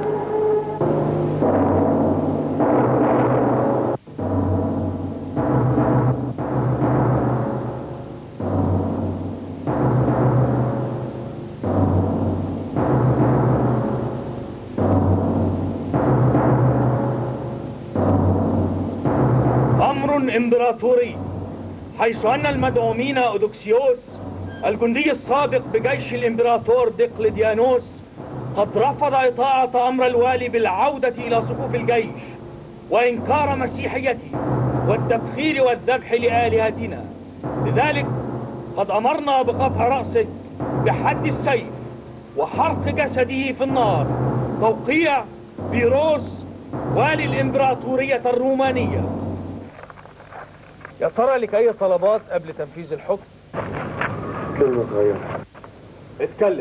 أمر إمبراطوري حيث أن المدعومين أودوكسيوس الجندي السابق بجيش الإمبراطور ديقلديانوس قد رفض إطاعة أمر الوالي بالعودة إلى صفوف الجيش وإنكار مسيحيته والتبخير والذبح لآلهتنا لذلك قد أمرنا بقطع رأسه بحد السيف وحرق جسده في النار توقيع بيروس والي الإمبراطورية الرومانية يا ترى لك أي طلبات قبل تنفيذ الحكم؟ كلمة صغيرة اتكلم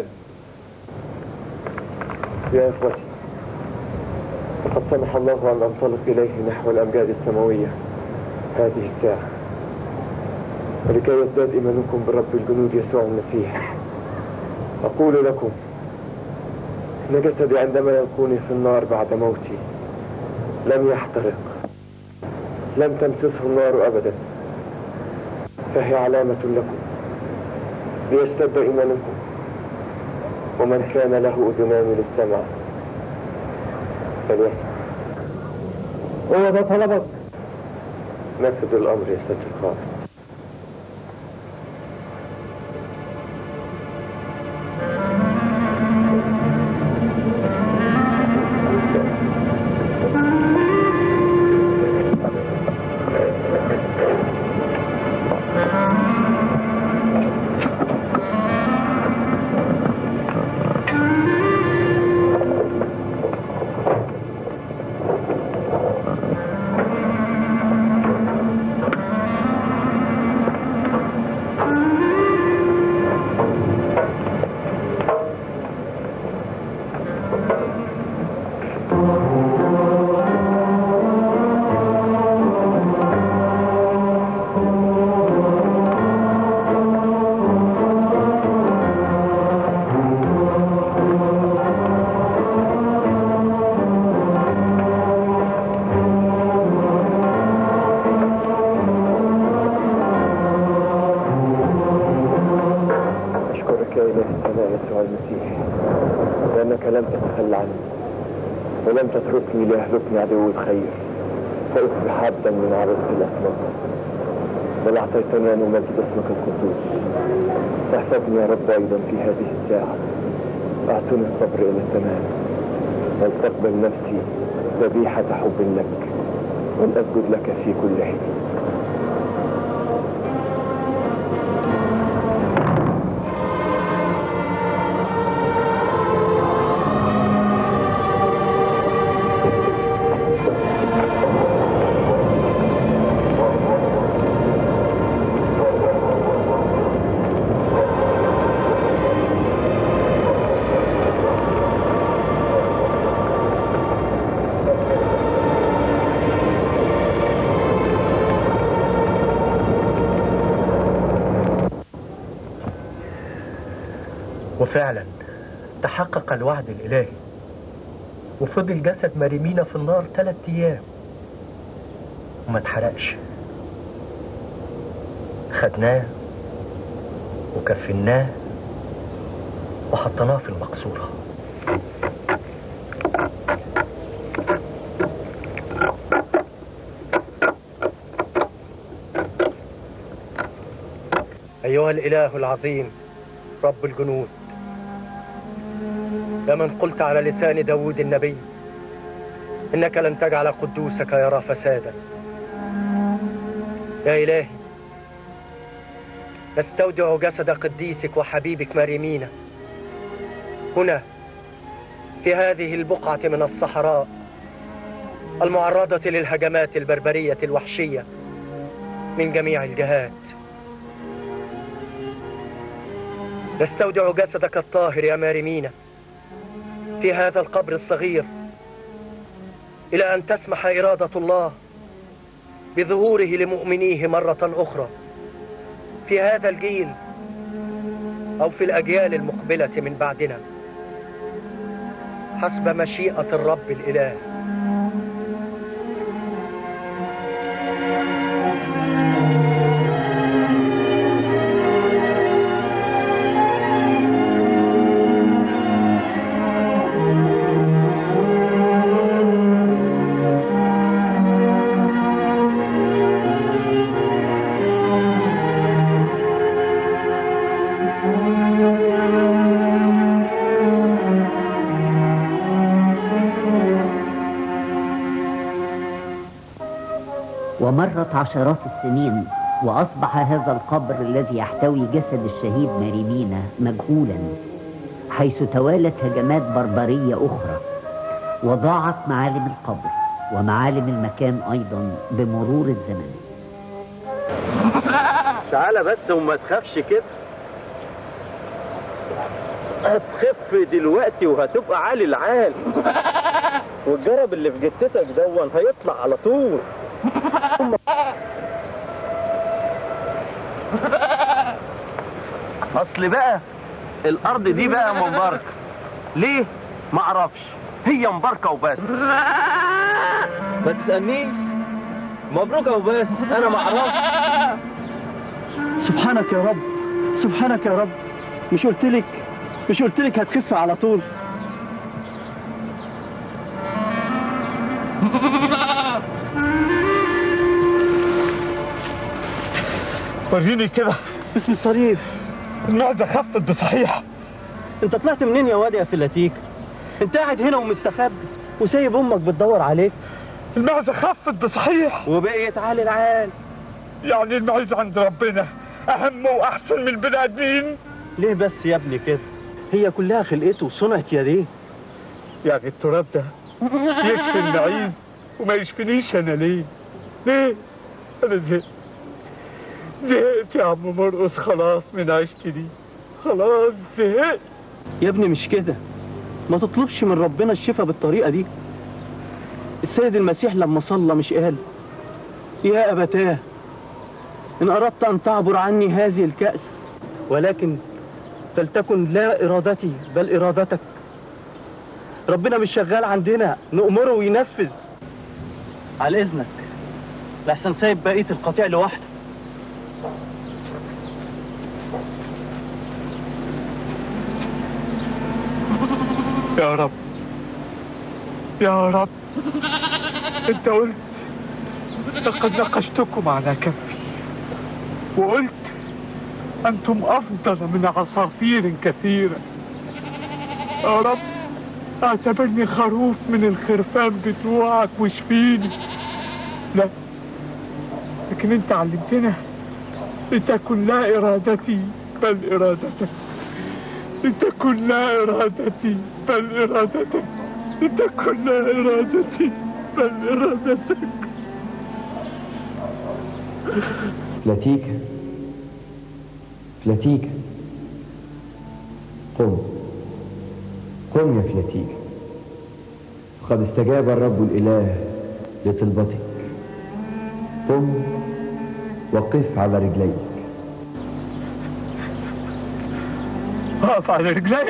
يا إخوتي لقد سمح الله أن أنطلق إليه نحو الأمجاد السماوية هذه الساعة ولكي يزداد إيمانكم برب الجنود يسوع المسيح أقول لكم إن جسدي عندما يلقوني في النار بعد موتي لم يحترق لم تمسسه النار أبدا فهي علامة لكم ليشتد إيمانكم ومن كان له أذنان للسمع فليسمع هو ده طلبك نفذ الأمر يا سيد القاضي أشكرك يا إله السماء يسوع المسيح لأنك لم تتخلى عني ولم تتركني ليهلكني عدو الخير فأصبح عبدا من عبدة الأسماء بل أعطيتني أن أمجد اسمك القدوس فاحفظني يا رب أيضا في هذه الساعة أعطني الصبر إلى التمام ولتقبل نفسي ذبيحة حب لك ولأسجد لك في كل حين وفعلا تحقق الوعد الإلهي وفضل جسد مريمينا في النار ثلاث أيام وما اتحرقش خدناه وكفناه وحطيناه في المقصورة أيها الإله العظيم رب الجنود يا من قلت على لسان داود النبي إنك لن تجعل قدوسك يرى فسادا يا إلهي نستودع جسد قديسك وحبيبك مريمينا هنا في هذه البقعة من الصحراء المعرضة للهجمات البربرية الوحشية من جميع الجهات نستودع جسدك الطاهر يا مارمينا في هذا القبر الصغير إلى أن تسمح إرادة الله بظهوره لمؤمنيه مرة أخرى في هذا الجيل أو في الأجيال المقبلة من بعدنا حسب مشيئة الرب الإله ومرت عشرات السنين وأصبح هذا القبر الذي يحتوي جسد الشهيد ماريمينا مجهولا حيث توالت هجمات بربرية أخرى وضاعت معالم القبر ومعالم المكان أيضا بمرور الزمن تعالى بس وما تخافش كده هتخف دلوقتي وهتبقى عالي العال والجرب اللي في جتتك دون هيطلع على طول اصل بقى الارض دي بقى مباركه ليه ما اعرفش هي مباركه وبس ما تسالنيش مبروكه وبس انا ما اعرفش سبحانك يا رب سبحانك يا رب مش قلت لك مش قلت لك هتخف على طول وريني كده اسم الصريف المعزة خفت بصحيح انت طلعت منين يا واد يا فلاتيك انت قاعد هنا ومستخبي وسايب امك بتدور عليك المعزة خفت بصحيح وبقيت عالي العال يعني المعزة عند ربنا اهم واحسن من البني ادمين ليه بس يا ابني كده هي كلها خلقته وصنعة يديه يعني التراب ده يشفي المعيز وما يشفينيش انا ليه ليه انا زهقت زهقت يا عم مرقص خلاص من عيشتي دي خلاص زهقت يا ابني مش كده ما تطلبش من ربنا الشفاء بالطريقة دي السيد المسيح لما صلى مش قال يا أبتاه إن أردت أن تعبر عني هذه الكأس ولكن فلتكن لا إرادتي بل إرادتك ربنا مش شغال عندنا نأمره وينفذ على إذنك لحسن سايب بقية القطيع لوحده يا رب يا رب انت قلت لقد نقشتكم على كفي وقلت انتم افضل من عصافير كثيرة يا رب اعتبرني خروف من الخرفان بتوعك واشفيني لا لكن انت علمتنا لتكن لا ارادتي بل ارادتك لتكن لا ارادتي بل ارادتك لتكن لا ارادتي بل ارادتك فلاتيكا فلاتيكا قم قم يا فلاتيكا قد استجاب الرب الإله لطلبتك قم وقف على رجليك اقف على رجلي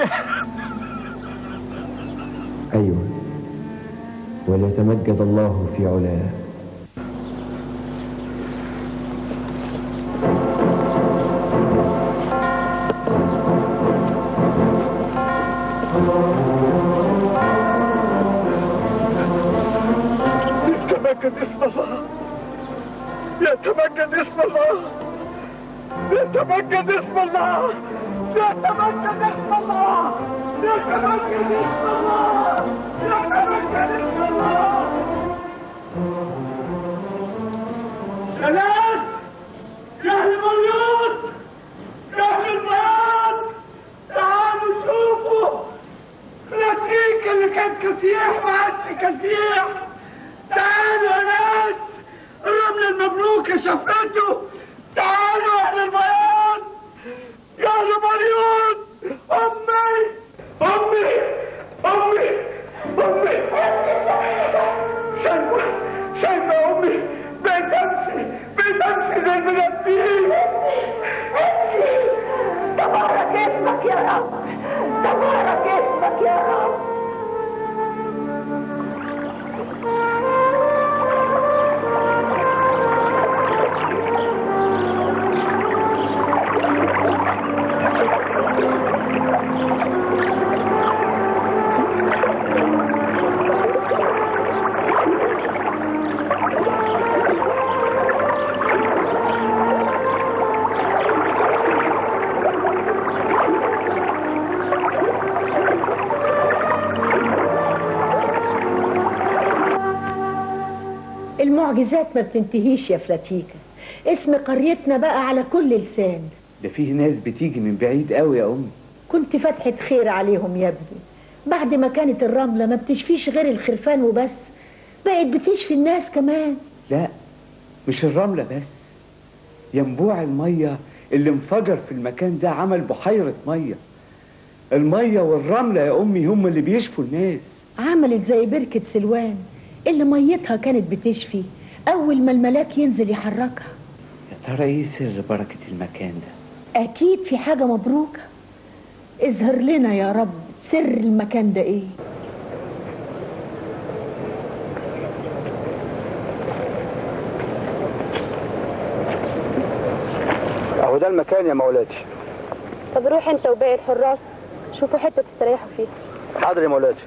أيوة وليتمجد الله في علاه يتمجد اسم الله يتمجد اسم الله يتمجد اسم الله يتمجد اسم الله يتمجد اسم الله يتمجد اسم الله يا ناس يا اهل البيوت يا اهل البيوت تعالوا شوفوا نسيك اللي كان كسيح ما عادش كسيح تعالوا يا ناس الرمل المبروكة شفته تعالوا يا اهل البياض يا اهل مريون امي امي امي امي شايفه شايفه يا امي بتمشي بتمشي زي المنبهين تبارك اسمك يا رب تبارك اسمك يا رب المعجزات ما بتنتهيش يا فلاتيكا اسم قريتنا بقى على كل لسان ده فيه ناس بتيجي من بعيد قوي يا امي كنت فتحة خير عليهم يا ابني بعد ما كانت الرملة ما بتشفيش غير الخرفان وبس بقت بتشفي الناس كمان لا مش الرملة بس ينبوع المية اللي انفجر في المكان ده عمل بحيرة مية المية والرملة يا أمي هم اللي بيشفوا الناس عملت زي بركة سلوان اللي ميتها كانت بتشفي أول ما الملاك ينزل يحركها يا ترى ايه سر بركة المكان ده أكيد في حاجة مبروكة اظهر لنا يا رب سر المكان ده إيه اهو ده المكان يا مولاتي طب روح انت وباقي الحراس شوفوا حته تستريحوا فيها حاضر يا مولاتي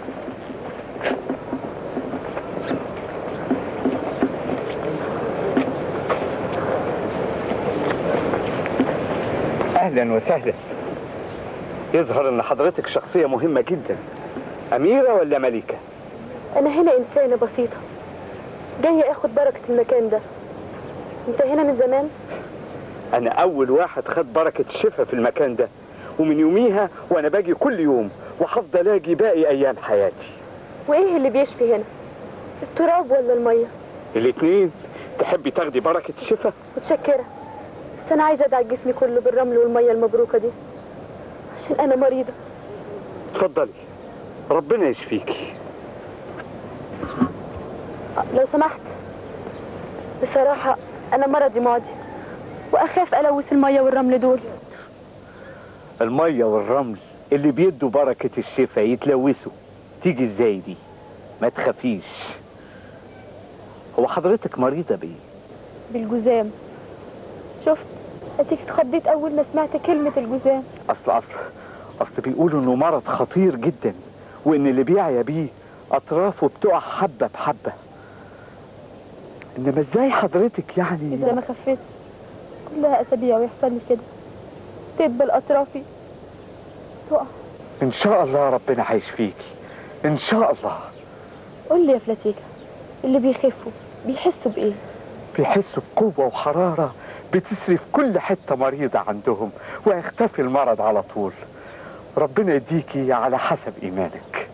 اهلا وسهلا يظهر ان حضرتك شخصية مهمة جدا اميرة ولا ملكة انا هنا انسانه بسيطه جايه اخد بركه المكان ده انت هنا من زمان انا اول واحد خد بركة الشفا في المكان ده ومن يوميها وانا باجي كل يوم وهفضل اجي باقي ايام حياتي وايه اللي بيشفي هنا التراب ولا الميه الاتنين تحبي تاخدي بركة الشفا متشكره بس انا عايزه ادعك جسمي كله بالرمل والميه المبروكه دي عشان انا مريضه اتفضلي ربنا يشفيكي لو سمحت بصراحه انا مرضي معدي واخاف الوث الميه والرمل دول المية والرمل اللي بيدوا بركة الشفا يتلوثوا تيجي ازاي دي ما تخافيش هو حضرتك مريضة بيه بالجزام شفت اديك اتخضيت اول ما سمعت كلمه الجزام اصل اصل اصل بيقولوا انه مرض خطير جدا وان اللي بيعيا بيه اطرافه بتقع حبة بحبة انما ازاي حضرتك يعني اذا ما خفتش كلها اسابيع ويحصل لي كده تدبل اطرافي تقع ان شاء الله ربنا هيشفيكي ان شاء الله قول لي يا فلاتيكا اللي بيخفوا بيحسوا بايه بيحسوا بقوة وحرارة بتسري في كل حتة مريضة عندهم ويختفي المرض على طول ربنا يديكي على حسب إيمانك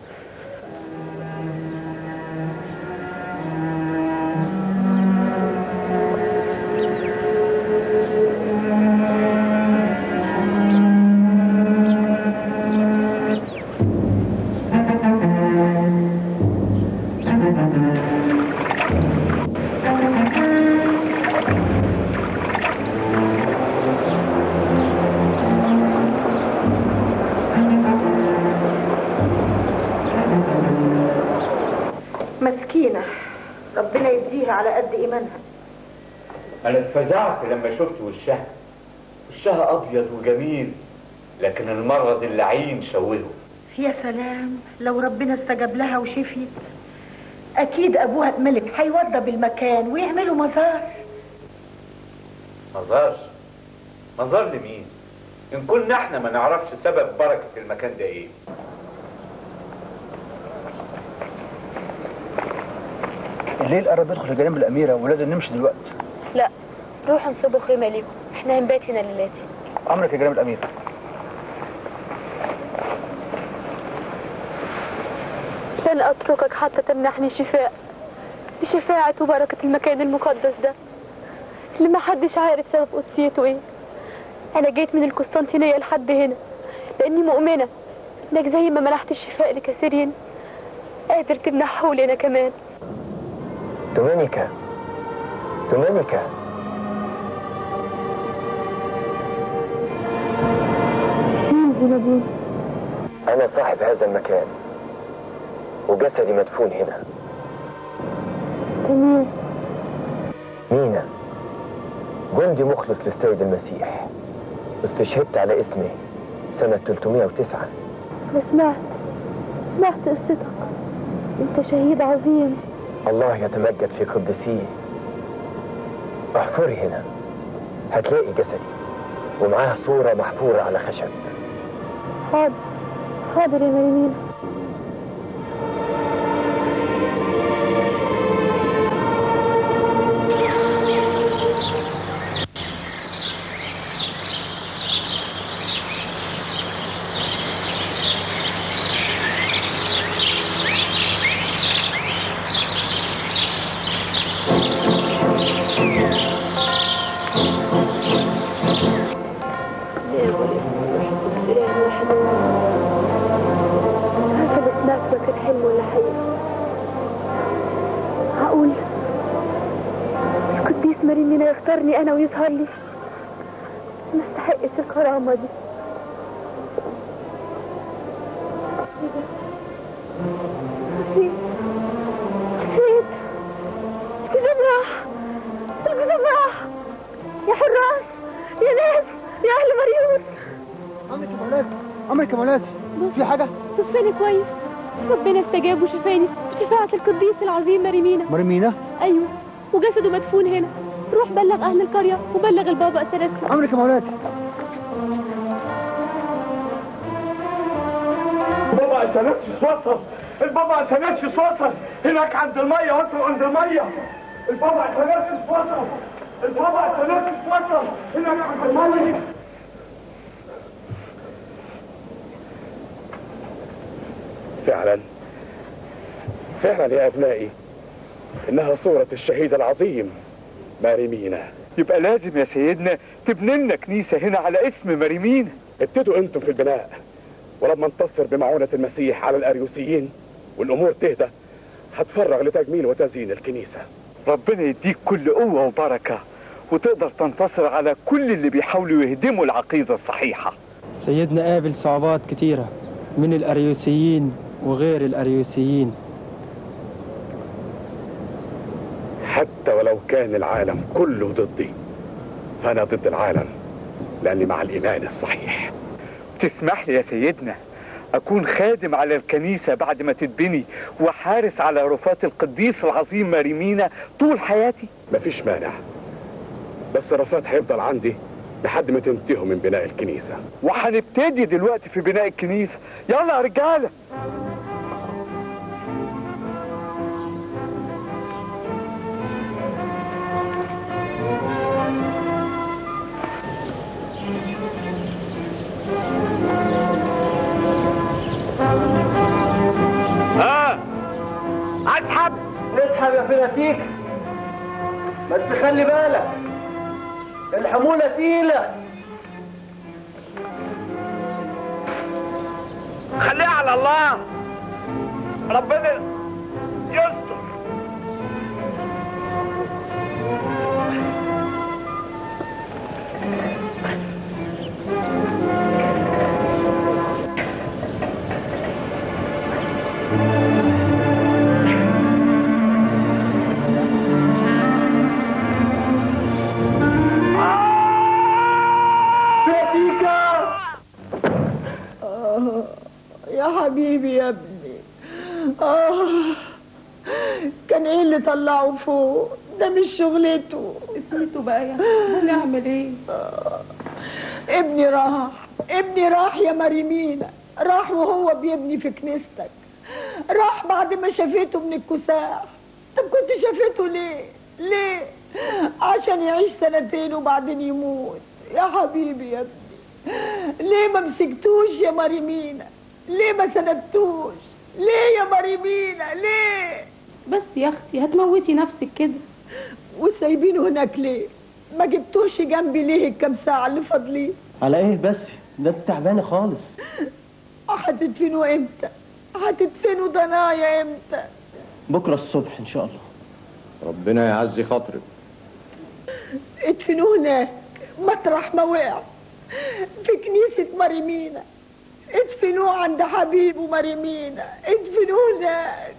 مسكينة ربنا يديها على قد إيمانها انا اتفزعت لما شفت وشها وشها ابيض وجميل لكن المرض اللعين شوهه يا سلام لو ربنا استجاب لها وشفيت أكيد أبوها اتملك هيوضب المكان ويعملوا مزار مزار منظر لمين ان كنا احنا ما نعرفش سبب بركة المكان ده ايه الليل قرب يدخل جنب الأميرة ولازم نمشي دلوقتي لا روحوا انصبوا خيمة ليكم احنا هنبات هنا ليلاتي أمرك يا جناب الأميرة لن أتركك حتى تمنحني شفاء بشفاعة وبركة المكان المقدس ده اللي ما حدش عارف سبب قدسيته ايه أنا جيت من القسطنطينية لحد هنا لأني مؤمنة إنك زي ما منحت الشفاء لكثيرين قادر تمنحه لنا كمان دومينيكا دومينيكا مين زينبين؟ أنا صاحب هذا المكان وجسدي مدفون هنا مين؟ مينا جندي مخلص للسيد المسيح استشهدت على اسمه سنة 309 أنا سمعت سمعت قصتك أنت شهيد عظيم الله يتمجد في قدسيه احفري هنا هتلاقي جسدي ومعاه صورة محفورة على خشب حاضر حاضر يا مريمين عارفة اللي سمعت ده كان حلم ولا حقيقة هقول القديس مريمينا يختارني أنا ويظهر لي ما استحقش الكرامة دي فين فين الجزام راح الجزام راح يا حراس يا ناس يا أهل مريوس أمرك يا مولاتي أمرك يا مولاتي في حاجة؟ بصني كويس ربنا استجاب وشفاني بشفاعة القديس العظيم مريمينا مرمينا أيوة وجسده مدفون هنا روح بلغ أهل القرية وبلغ البابا أثناسيوس أمرك يا مولاتي بابا اثناسيوس وصل البابا اثناسيوس وصل هناك عند الميه وصل عند الميه البابا اثناسيوس وصل البابا اثناسيوس وصل هناك عند الميه فعلا فعلا يا أبنائي إنها صورة الشهيد العظيم ماريمينا يبقى لازم يا سيدنا تبني لنا كنيسة هنا على اسم مريمينا ابتدوا انتم في البناء ولما انتصر بمعونة المسيح على الأريوسيين والأمور تهدى هتفرغ لتجميل وتزيين الكنيسة ربنا يديك كل قوة وبركة وتقدر تنتصر على كل اللي بيحاولوا يهدموا العقيدة الصحيحة سيدنا قابل صعوبات كتيرة من الأريوسيين وغير الأريوسيين حتى ولو كان العالم كله ضدي فأنا ضد العالم لأني مع الإيمان الصحيح تسمح لي يا سيدنا أكون خادم على الكنيسة بعد ما تتبني وحارس على رفات القديس العظيم مريمينا طول حياتي مفيش مانع بس رفات هيفضل عندي لحد ما تنتهوا من بناء الكنيسة وهنبتدي دلوقتي في بناء الكنيسة يلا يا رجالة ها اسحب نسحب يا فناتيك بس خلي بالك الحمولة تقيلة خليها على الله ربنا يستر فناتيكا آه يا حبيبي يا ابني آه كان ايه اللي طلعه فوق ده مش شغلته اسمته بقى يا هنعمل ايه ابني راح ابني راح يا مريمينا راح وهو بيبني في كنيستك راح بعد ما شافته من الكساح طب كنت شافته ليه ليه عشان يعيش سنتين وبعدين يموت يا حبيبي يا ابني ليه ما مسكتوش يا مريمينا ليه ما سندتوش ليه يا مريمينا ليه بس يا اختي هتموتي نفسك كده وسايبينه هناك ليه ما جبتوش جنبي ليه الكام ساعة اللي فاضلين على ايه بس ده انت تعبانه خالص هتدفنوا امتى هتدفنوا ضنايا امتى بكره الصبح ان شاء الله ربنا يعزي خاطرك ادفنوه هناك مطرح ما وقع في كنيسة مريمينا ادفنوه عند حبيبه مريمينا ادفنوه هناك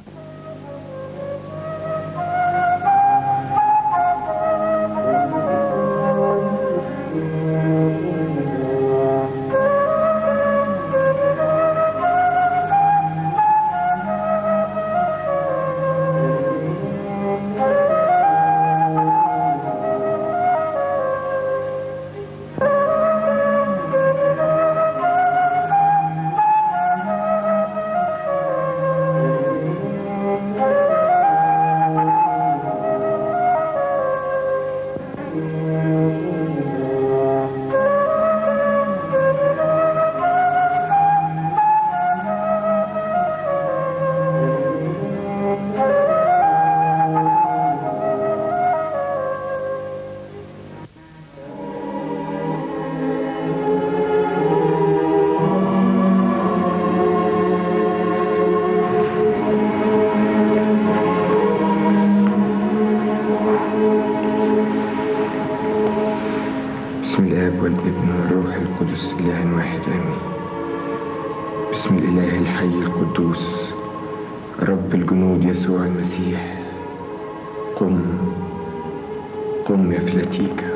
بسم الآب والابن والروح القدس إله واحد آمين بسم الإله الحي القدوس رب الجنود يسوع المسيح قم قم يا فلاتيكا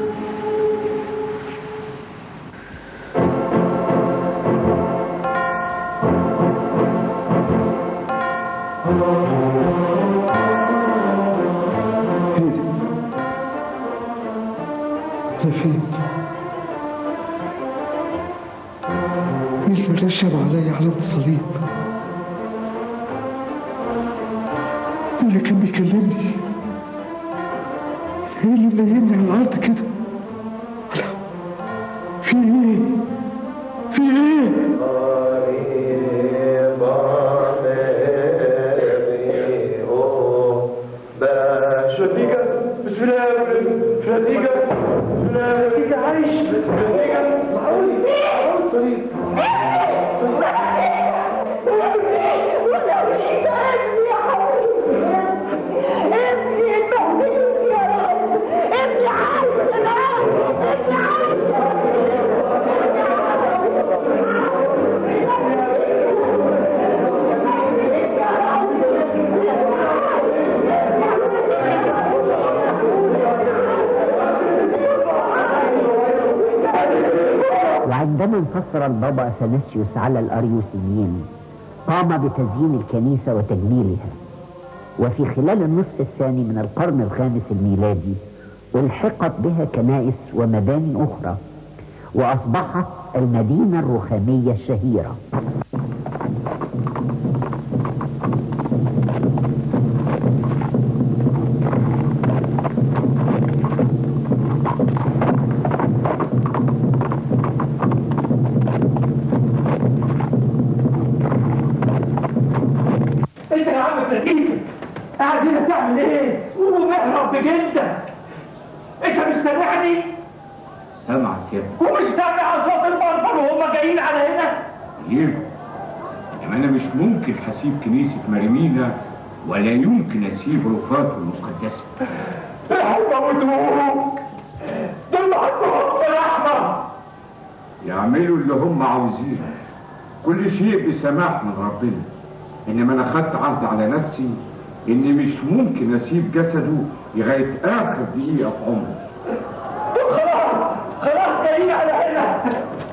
أنا فين؟ مين اللي رشب عليا علامة الصليب؟ مين اللي كان بيكلمني؟ ايه اللي منيمني على الأرض كده؟ لا. في ايه؟ في ايه؟ فلاتيكا بسم الله فلاتيكا بسم الله فلاتيكا عايش فلاتيكا معقول معقول وعندما انتصر البابا اثناسيوس على الاريوسيين قام بتزيين الكنيسة وتجميلها وفي خلال النصف الثاني من القرن الخامس الميلادي الحقت بها كنائس ومباني اخرى واصبحت المدينة الرخامية الشهيرة انت يا عم فلاتيكا قاعد هنا تعمل ايه؟ قوم اهرب بجلدك انت مش سامعني؟ سامعك يا ابني ومش سامع اصوات البربر وهم جايين على هنا؟ طيب انما انا مش ممكن هسيب كنيسة مريمينا ولا يمكن اسيب رفاته المقدسة هيموتوك دول هيموتوك في اللحمه يعملوا اللي هم عاوزينه كل شيء بسماح من ربنا انما انا خدت عهد على نفسي اني مش ممكن اسيب جسده لغايه اخر دقيقه في عمري دول خلاص خلاص جايين على هنا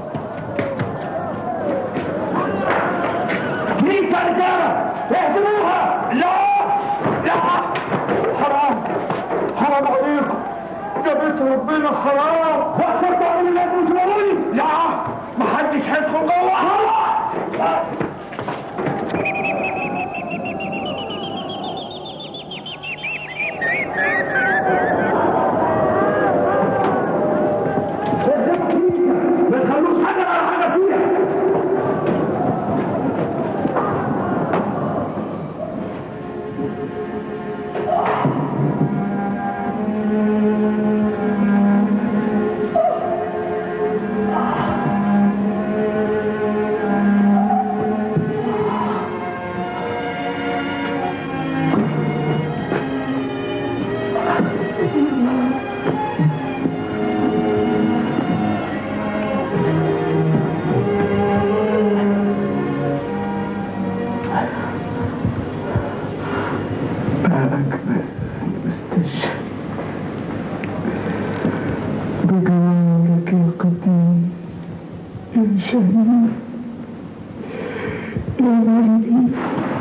مين رجاله اهدموها لا لا حرام حرام عليكم جابت ربنا حرام واحسن تعملوا اللي انتوا لا محدش هيدخل جوه ما تخلوش حاجه ولا حاجه فيها أكبر مستشهد بجمالك يا قديس يا شهيد يا مريم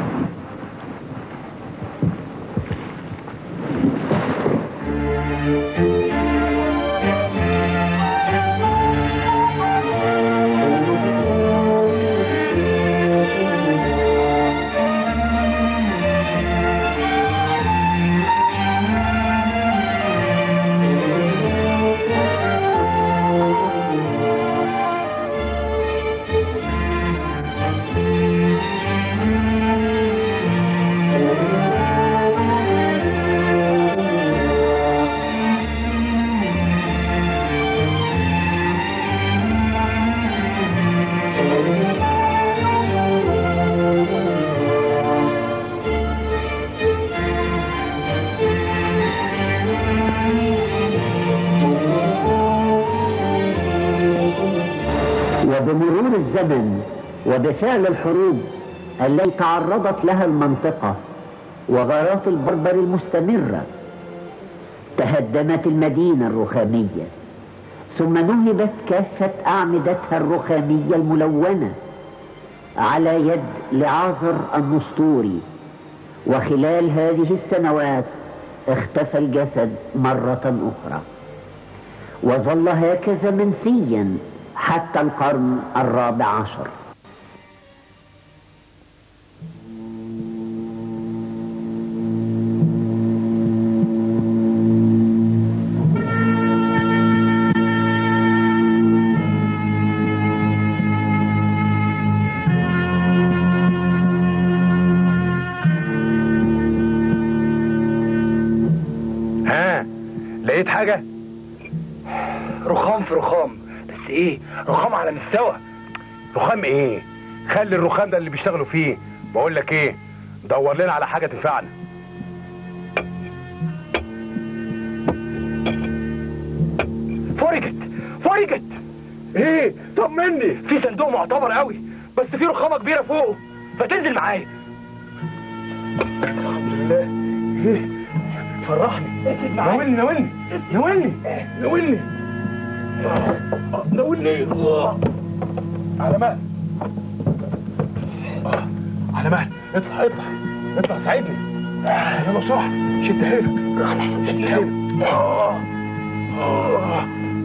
وبمرور الزمن وبفعل الحروب التي تعرضت لها المنطقة وغارات البربر المستمرة تهدمت المدينة الرخامية ثم نهبت كافة أعمدتها الرخامية الملونة على يد لعازر النسطوري وخلال هذه السنوات اختفى الجسد مرة أخرى وظل هكذا منسيا حتى القرن الرابع عشر ها لقيت حاجة؟ رخام في رخام بس ايه رخام على مستوى رخام ايه؟ خلي الرخام ده اللي بيشتغلوا فيه بقول لك ايه؟ دور لنا على حاجة تنفعنا فرجت فرجت ايه طمني في صندوق معتبر قوي بس في رخامه كبيره فوقه فتنزل معايا الحمد لله ايه فرحني ناولني ناولني ناولني ناولني آه، ناولني آه. على مهل آه، على مهل اطلع اطلع اطلع ساعدني آه، يلا بسرعه شد حيلك شد حيلك آه. آه.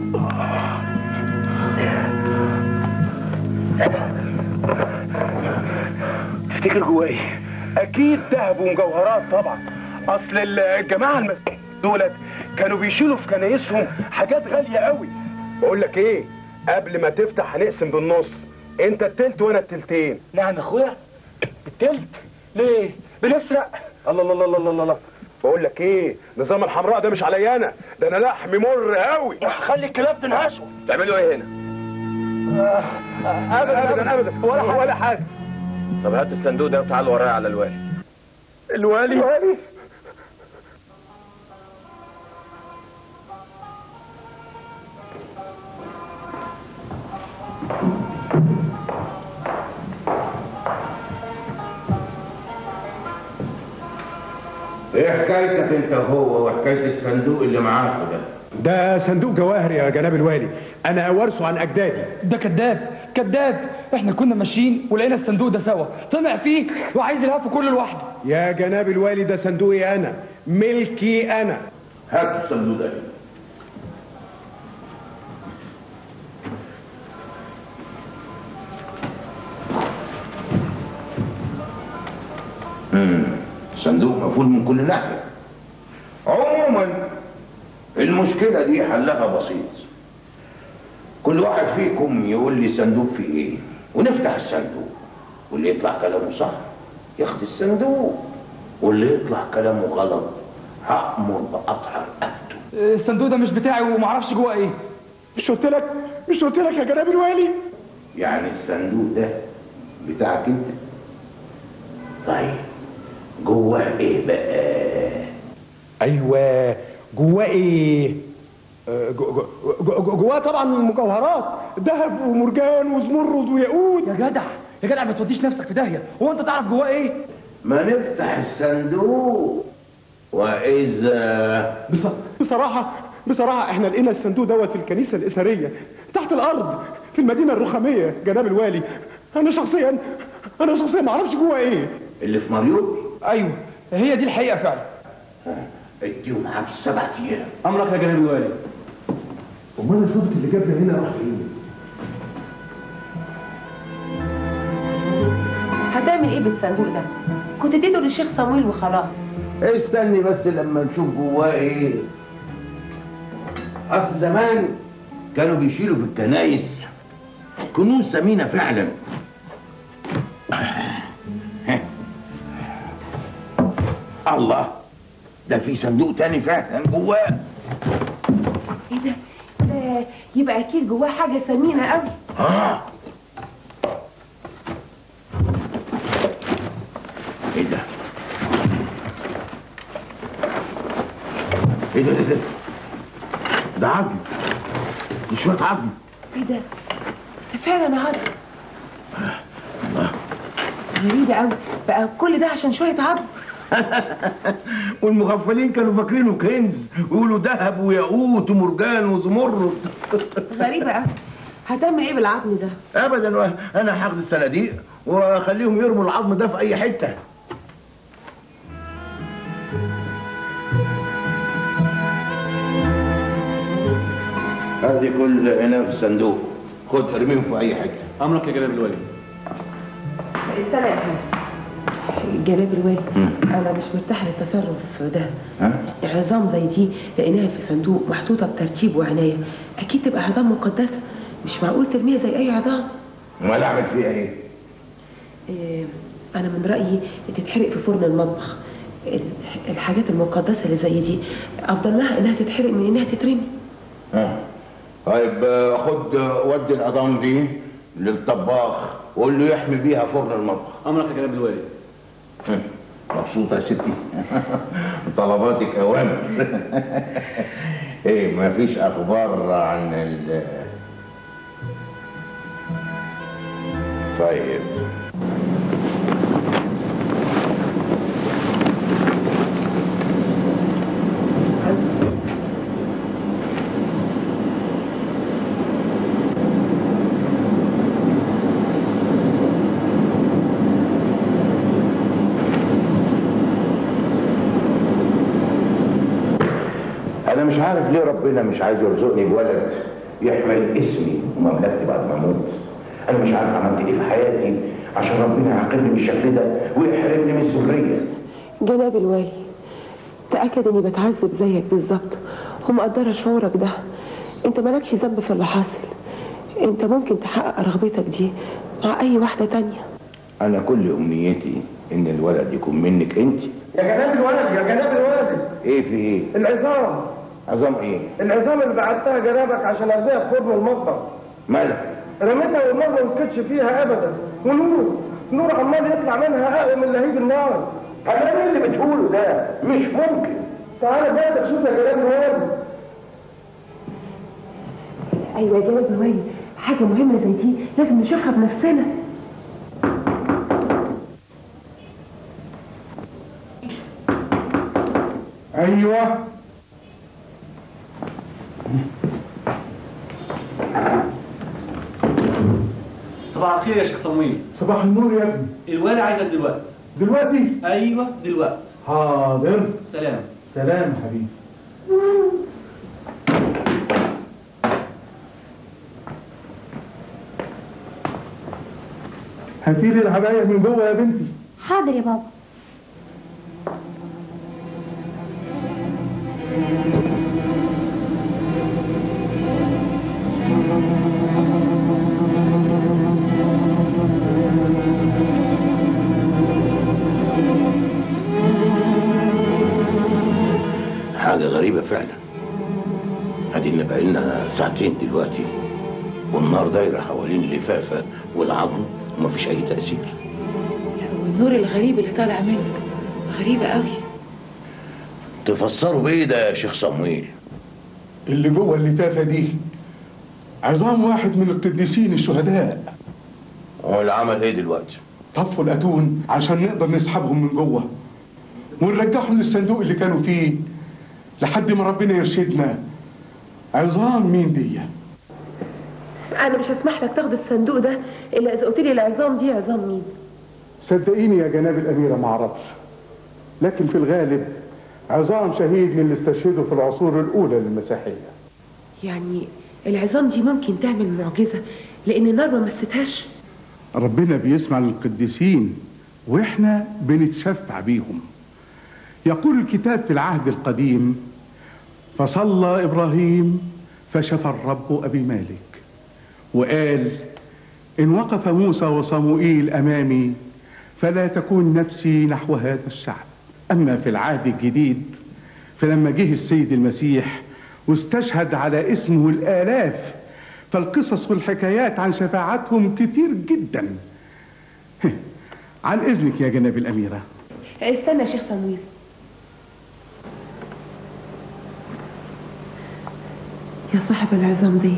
تفتكر جواه ايه؟ اكيد ذهب ومجوهرات طبعا اصل الجماعه الم... دولت كانوا بيشيلوا في كنايسهم حاجات غاليه قوي بقول لك ايه قبل ما تفتح هنقسم بالنص انت التلت وانا التلتين نعم يا اخويا التلت ليه بنسرق الله الله الله الله الله الله بقول لك ايه نظام الحمراء ده مش عليا انا ده انا لحمي مر قوي خلي الكلاب تنهشه تعملوا ايه هنا ابدا ابدا ابدا ولا حاجه ولا حاجه طب هات الصندوق ده وتعال ورايا على الوالي الوالي الوالي ايه حكايتك انت وهو وحكايه الصندوق اللي معاكوا ده ده صندوق جواهر يا جناب الوالي انا وارثه عن اجدادي ده كذاب كذاب احنا كنا ماشيين ولقينا الصندوق ده سوا طمع فيه وعايز يلهفه كله لوحده يا جناب الوالي ده صندوقي انا ملكي انا هات الصندوق ده امم صندوق مقفول من كل ناحيه عموما المشكله دي حلها بسيط كل واحد فيكم يقول لي الصندوق فيه ايه ونفتح الصندوق واللي يطلع كلامه صح ياخد الصندوق واللي يطلع كلامه غلط هأمر بقطع رقبته الصندوق ده مش بتاعي ومعرفش جوه ايه مش قلت لك مش قلت لك يا جناب الوالي يعني الصندوق ده بتاعك انت طيب جواه ايه بقى ايوه جواه ايه آه، جو- جو- جو- جو- جواه طبعا مجوهرات ذهب ومرجان وزمرد وياقوت يا جدع يا جدع ما توديش نفسك في داهيه هو انت تعرف جواه ايه ما نفتح الصندوق واذا بصراحه بصراحه احنا لقينا الصندوق دوت في الكنيسه الاثريه تحت الارض في المدينه الرخاميه جناب الوالي انا شخصيا انا شخصيا ما اعرفش جواه ايه اللي في مريوط ايوه هي دي الحقيقه فعلا اديهم حبس سبع ايام امرك يا جناب الوالي امال الظابط اللي جابنا هنا راح فين هتعمل ايه بالصندوق ده كنت اديته للشيخ صمويل وخلاص استني بس لما نشوف جواه ايه اصل زمان كانوا بيشيلوا في الكنايس كنوز ثمينه فعلا الله ده في صندوق تاني فعلا جواه ايه ده ده يبقى اكيد جواه حاجه ثمينه قوي اه ايه ده ايه ده ده ده ده عظم دي شويه عظم ايه ده ده فعلا عظم غريبه قوي بقى كل ده عشان شويه عظم والمغفلين كانوا فاكرينه كنز ويقولوا ذهب وياقوت ومرجان وزمرد غريبه قوي هتعمل ايه بالعظم ده ابدا انا هاخد الصناديق واخليهم يرموا العظم ده في اي حته هذه كل هنا في الصندوق خد ارميهم في اي حته امرك يا جناب الوالي استنى يا حبيبي جناب الوالي انا مش مرتاحه للتصرف ده عظام زي دي لقيناها في صندوق محطوطه بترتيب وعنايه اكيد تبقى عظام مقدسه مش معقول ترميها زي اي عظام امال اعمل فيها ايه إيه، انا من رايي تتحرق في فرن المطبخ ال- الحاجات المقدسه اللي زي دي افضل لها انها تتحرق من انها تترمي ها طيب آه، خد آه، ودي العظام دي للطباخ وقول له يحمي بيها فرن المطبخ امرك يا جناب الوالي هم، مبسوطة يا ستي طلباتك أوامر ايه ما فيش أخبار عن ال طيب أنا مش عارف ليه ربنا مش عايز يرزقني بولد يحمل اسمي ومملكتي بعد ما أموت أنا مش عارف عملت إيه في حياتي عشان ربنا يعاقبني بالشكل ده ويحرمني من الذرية جناب الوالي تأكد اني بتعذب زيك بالظبط ومقدرة شعورك ده انت مالكش ذنب في اللي حاصل انت ممكن تحقق رغبتك دي مع اي واحدة تانية أنا كل أمنيتي إن الولد يكون منك أنت يا جناب الولد يا جناب الولد إيه في إيه؟ العظام عظام إيه؟ العظام اللي بعتها جنابك عشان ارميها في فرن المطبخ مالك؟ رميتها والنار ما مسكتش فيها ابدا ونور نور عمال يطلع منها اقوى من لهيب النار كلام اللي بتقوله ده مش ممكن تعالى بقى شوف يا جناب الولد ايوه يا جناب الوالي حاجة مهمة زي دي لازم نشوفها بنفسنا ايوه صباح الخير يا شيخ صمويل صباح النور يا ابني الوالي عايزك دلوقتي دلوقتي ايوه دلوقتي حاضر سلام سلام حبيبي هاتي لي العباية من جوه يا بنتي حاضر يا بابا ادينا بقالنا ساعتين دلوقتي والنار دايره حوالين اللفافه والعظم ومفيش اي تاثير والنور الغريب اللي طالع منه غريبة قوي تفسروا بايه ده يا شيخ صمويل اللي جوه اللفافه دي عظام واحد من القديسين الشهداء هو اللي عمل ايه دلوقتي طفوا الاتون عشان نقدر نسحبهم من جوه ونرجعهم للصندوق اللي كانوا فيه لحد ما ربنا يرشدنا عظام مين دي أنا مش هسمح لك تاخد الصندوق ده إلا إذا قلت لي العظام دي عظام مين صدقيني يا جناب الأميرة ما أعرفش لكن في الغالب عظام شهيد من اللي استشهدوا في العصور الأولى للمسيحية يعني العظام دي ممكن تعمل معجزة لأن النار ما مستهاش ربنا بيسمع للقديسين واحنا بنتشفع بيهم يقول الكتاب في العهد القديم فصلى ابراهيم فشفى الرب ابي مالك وقال ان وقف موسى وصموئيل امامي فلا تكون نفسي نحو هذا الشعب اما في العهد الجديد فلما جه السيد المسيح واستشهد على اسمه الالاف فالقصص والحكايات عن شفاعتهم كتير جدا عن اذنك يا جناب الاميره استنى يا شيخ صمويل يا صاحب العظام دي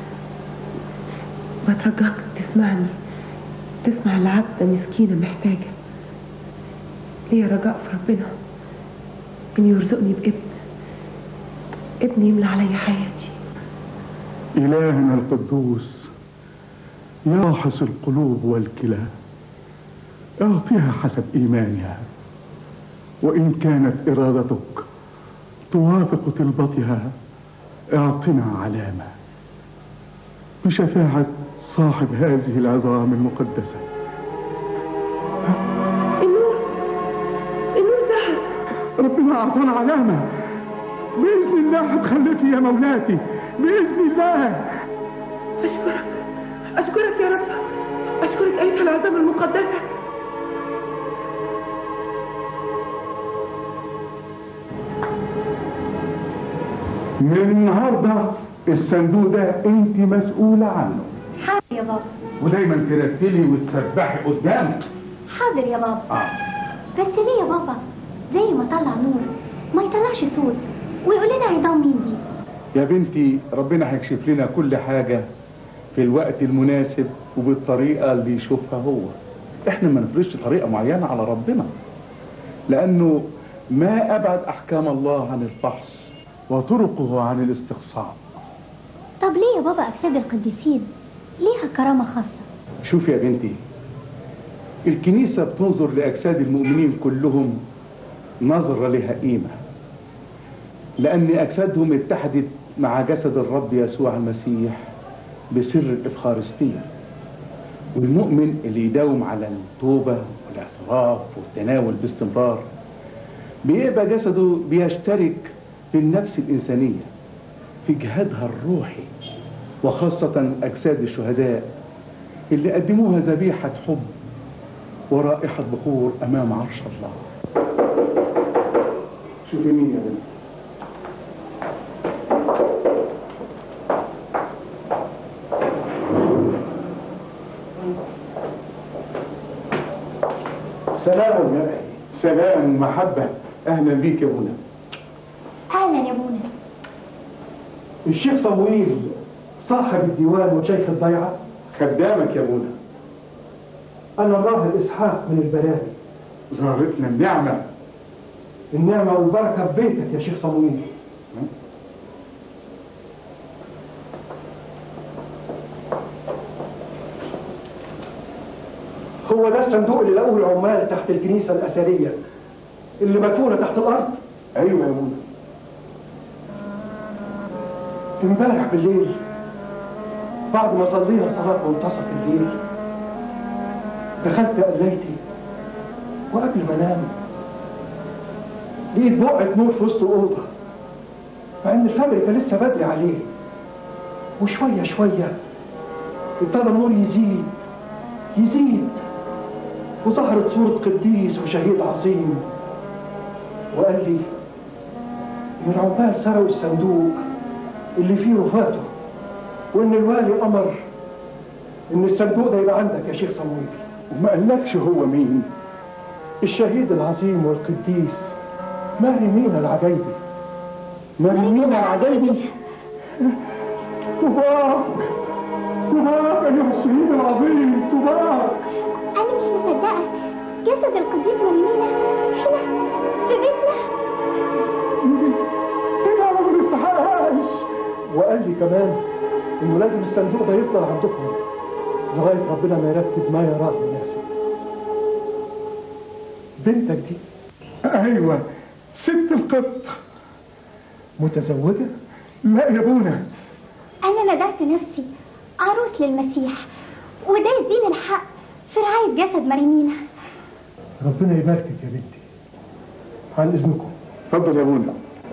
بترجاك تسمعني تسمع العبدة مسكينة محتاجة ليا رجاء في ربنا إن يرزقني بابن ابن يملى علي حياتي إلهنا القدوس ياحص القلوب والكلى اعطها حسب إيمانها وإن كانت إرادتك توافق طلبتها اعطنا علامة بشفاعة صاحب هذه العظام المقدسة النور النور ذهب ربنا أعطانا علامة بإذن الله هتخلفي يا مولاتي بإذن الله أشكرك أشكرك يا رب أشكرك أيتها العظام المقدسة من النهارده الصندوق ده انت مسؤولة عنه حاضر يا بابا ودايما ترتلي وتسبحي قدامه حاضر يا بابا اه بس ليه يا بابا زي ما طلع نور ما يطلعش صوت ويقول لنا عظام مين دي يا بنتي ربنا هيكشف لنا كل حاجة في الوقت المناسب وبالطريقة اللي يشوفها هو احنا ما نفرضش طريقة معينة على ربنا لأنه ما أبعد أحكام الله عن الفحص وطرقه عن الاستقصاء طب ليه يا بابا أجساد القديسين ليها كرامة خاصة شوف يا بنتي الكنيسة بتنظر لأجساد المؤمنين كلهم نظرة لها قيمة لأن أجسادهم اتحدت مع جسد الرب يسوع المسيح بسر الإفخارستية والمؤمن اللي يداوم على التوبة والاعتراف والتناول باستمرار بيبقى جسده بيشترك في النفس الإنسانية في جهادها الروحي وخاصة أجساد الشهداء اللي قدموها ذبيحة حب ورائحة بخور أمام عرش الله شوفي مين يا بنت سلام يا أخي سلام محبة أهلا بيك يا منى أهلا يا بونا الشيخ صمويل صاحب الديوان وشيخ الضيعة خدامك يا منى أنا الراهب إسحاق من البلاد زارتنا النعمة النعمة والبركة في بيتك يا شيخ صمويل هو ده الصندوق اللي لقوه العمال تحت الكنيسة الأثرية اللي مدفونة تحت الأرض أيوة يا منى امبارح بالليل بعد ما صلينا صلاة منتصف الليل دخلت قليتي وقبل ما انام لقيت بقعة نور في وسط الأوضة مع إن الفجر كان لسه بدري عليه وشوية شوية ابتدى النور يزيد يزيد وظهرت صورة قديس وشهيد عظيم وقال لي إن العمال سرقوا الصندوق اللي فيه وفاته وان الوالي امر ان الصندوق ده يبقى عندك يا شيخ صمويل وما قالكش هو مين الشهيد العظيم والقديس ماري مينا العجيبي ماري مينا العجيبي طباق طباق ايها الشهيد العظيم طباق أنا مش مصدقة جسد القديس مريمينا هنا في بيتنا كده انا ما نستحقهاش وقال لي كمان انه لازم الصندوق ده يفضل عندكم لغايه ربنا ما يرتب ما يراه مناسب بنتك دي ايوه ست القط متزوجه لا يا ابونا أنا ندعت نفسي عروس للمسيح وده يديني الحق في رعاية جسد مريمينا ربنا يباركك يا بنتي عن اذنكم اتفضل يا ابونا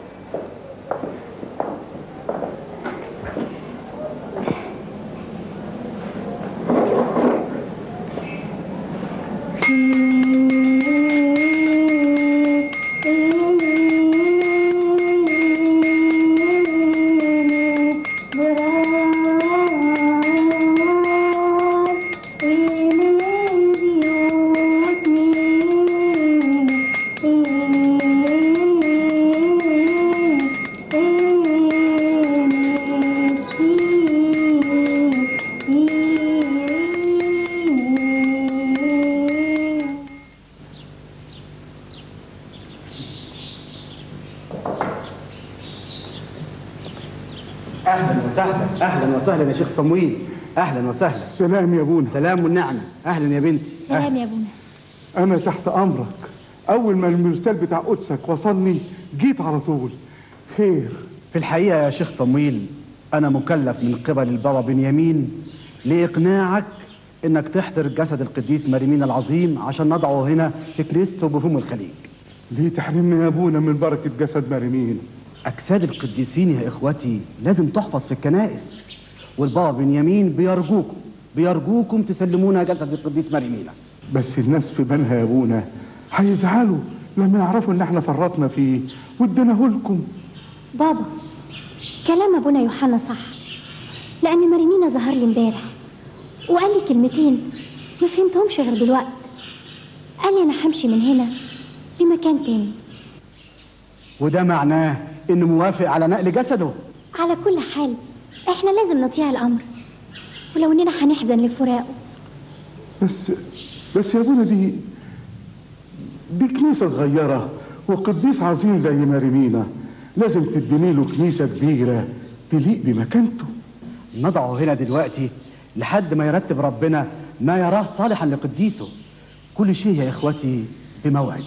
اهلا وسهلا اهلا وسهلا يا شيخ صمويل اهلا وسهلا سلام يا ابونا سلام والنعمه اهلا يا بنتي سلام يا ابونا انا تحت امرك اول ما المرسال بتاع قدسك وصلني جيت على طول خير في الحقيقه يا شيخ صمويل انا مكلف من قبل البابا بنيامين لاقناعك انك تحضر جسد القديس مريمين العظيم عشان نضعه هنا في كنيسته بفم الخليج ليه تحرمنا يا ابونا من بركه جسد مريمين اجساد القديسين يا اخوتي لازم تحفظ في الكنائس والبابا بنيامين بيرجوكم بيرجوكم تسلمونا جسد القديس مريمينا بس الناس في بالها يا ابونا هيزعلوا لما يعرفوا ان احنا فرطنا فيه واديناه لكم بابا كلام ابونا يوحنا صح لان مريمينا ظهر لي امبارح وقال لي كلمتين ما فهمتهمش غير دلوقتي قال لي انا همشي من هنا لمكان تاني وده معناه انه موافق على نقل جسده على كل حال احنا لازم نطيع الامر ولو اننا هنحزن لفراقه بس بس يا ابونا دي دي كنيسة صغيرة وقديس عظيم زي مريمينا لازم تديني له كنيسة كبيرة تليق بمكانته نضعه هنا دلوقتي لحد ما يرتب ربنا ما يراه صالحا لقديسه كل شيء يا اخوتي بموعد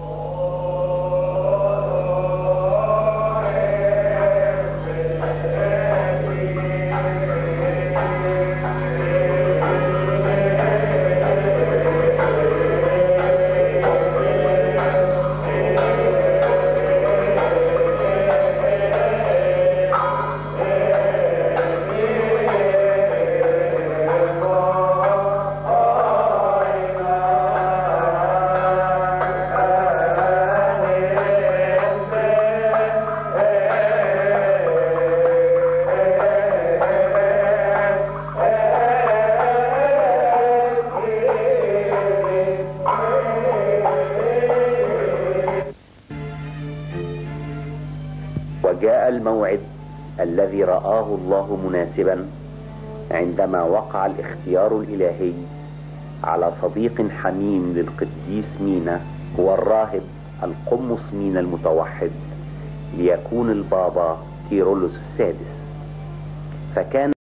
وجاء الموعد الذي رآه الله مناسبا عندما وقع الاختيار الإلهي على صديق حميم للقديس مينا هو الراهب القمص مينا المتوحد ليكون البابا كيرلس السادس فكان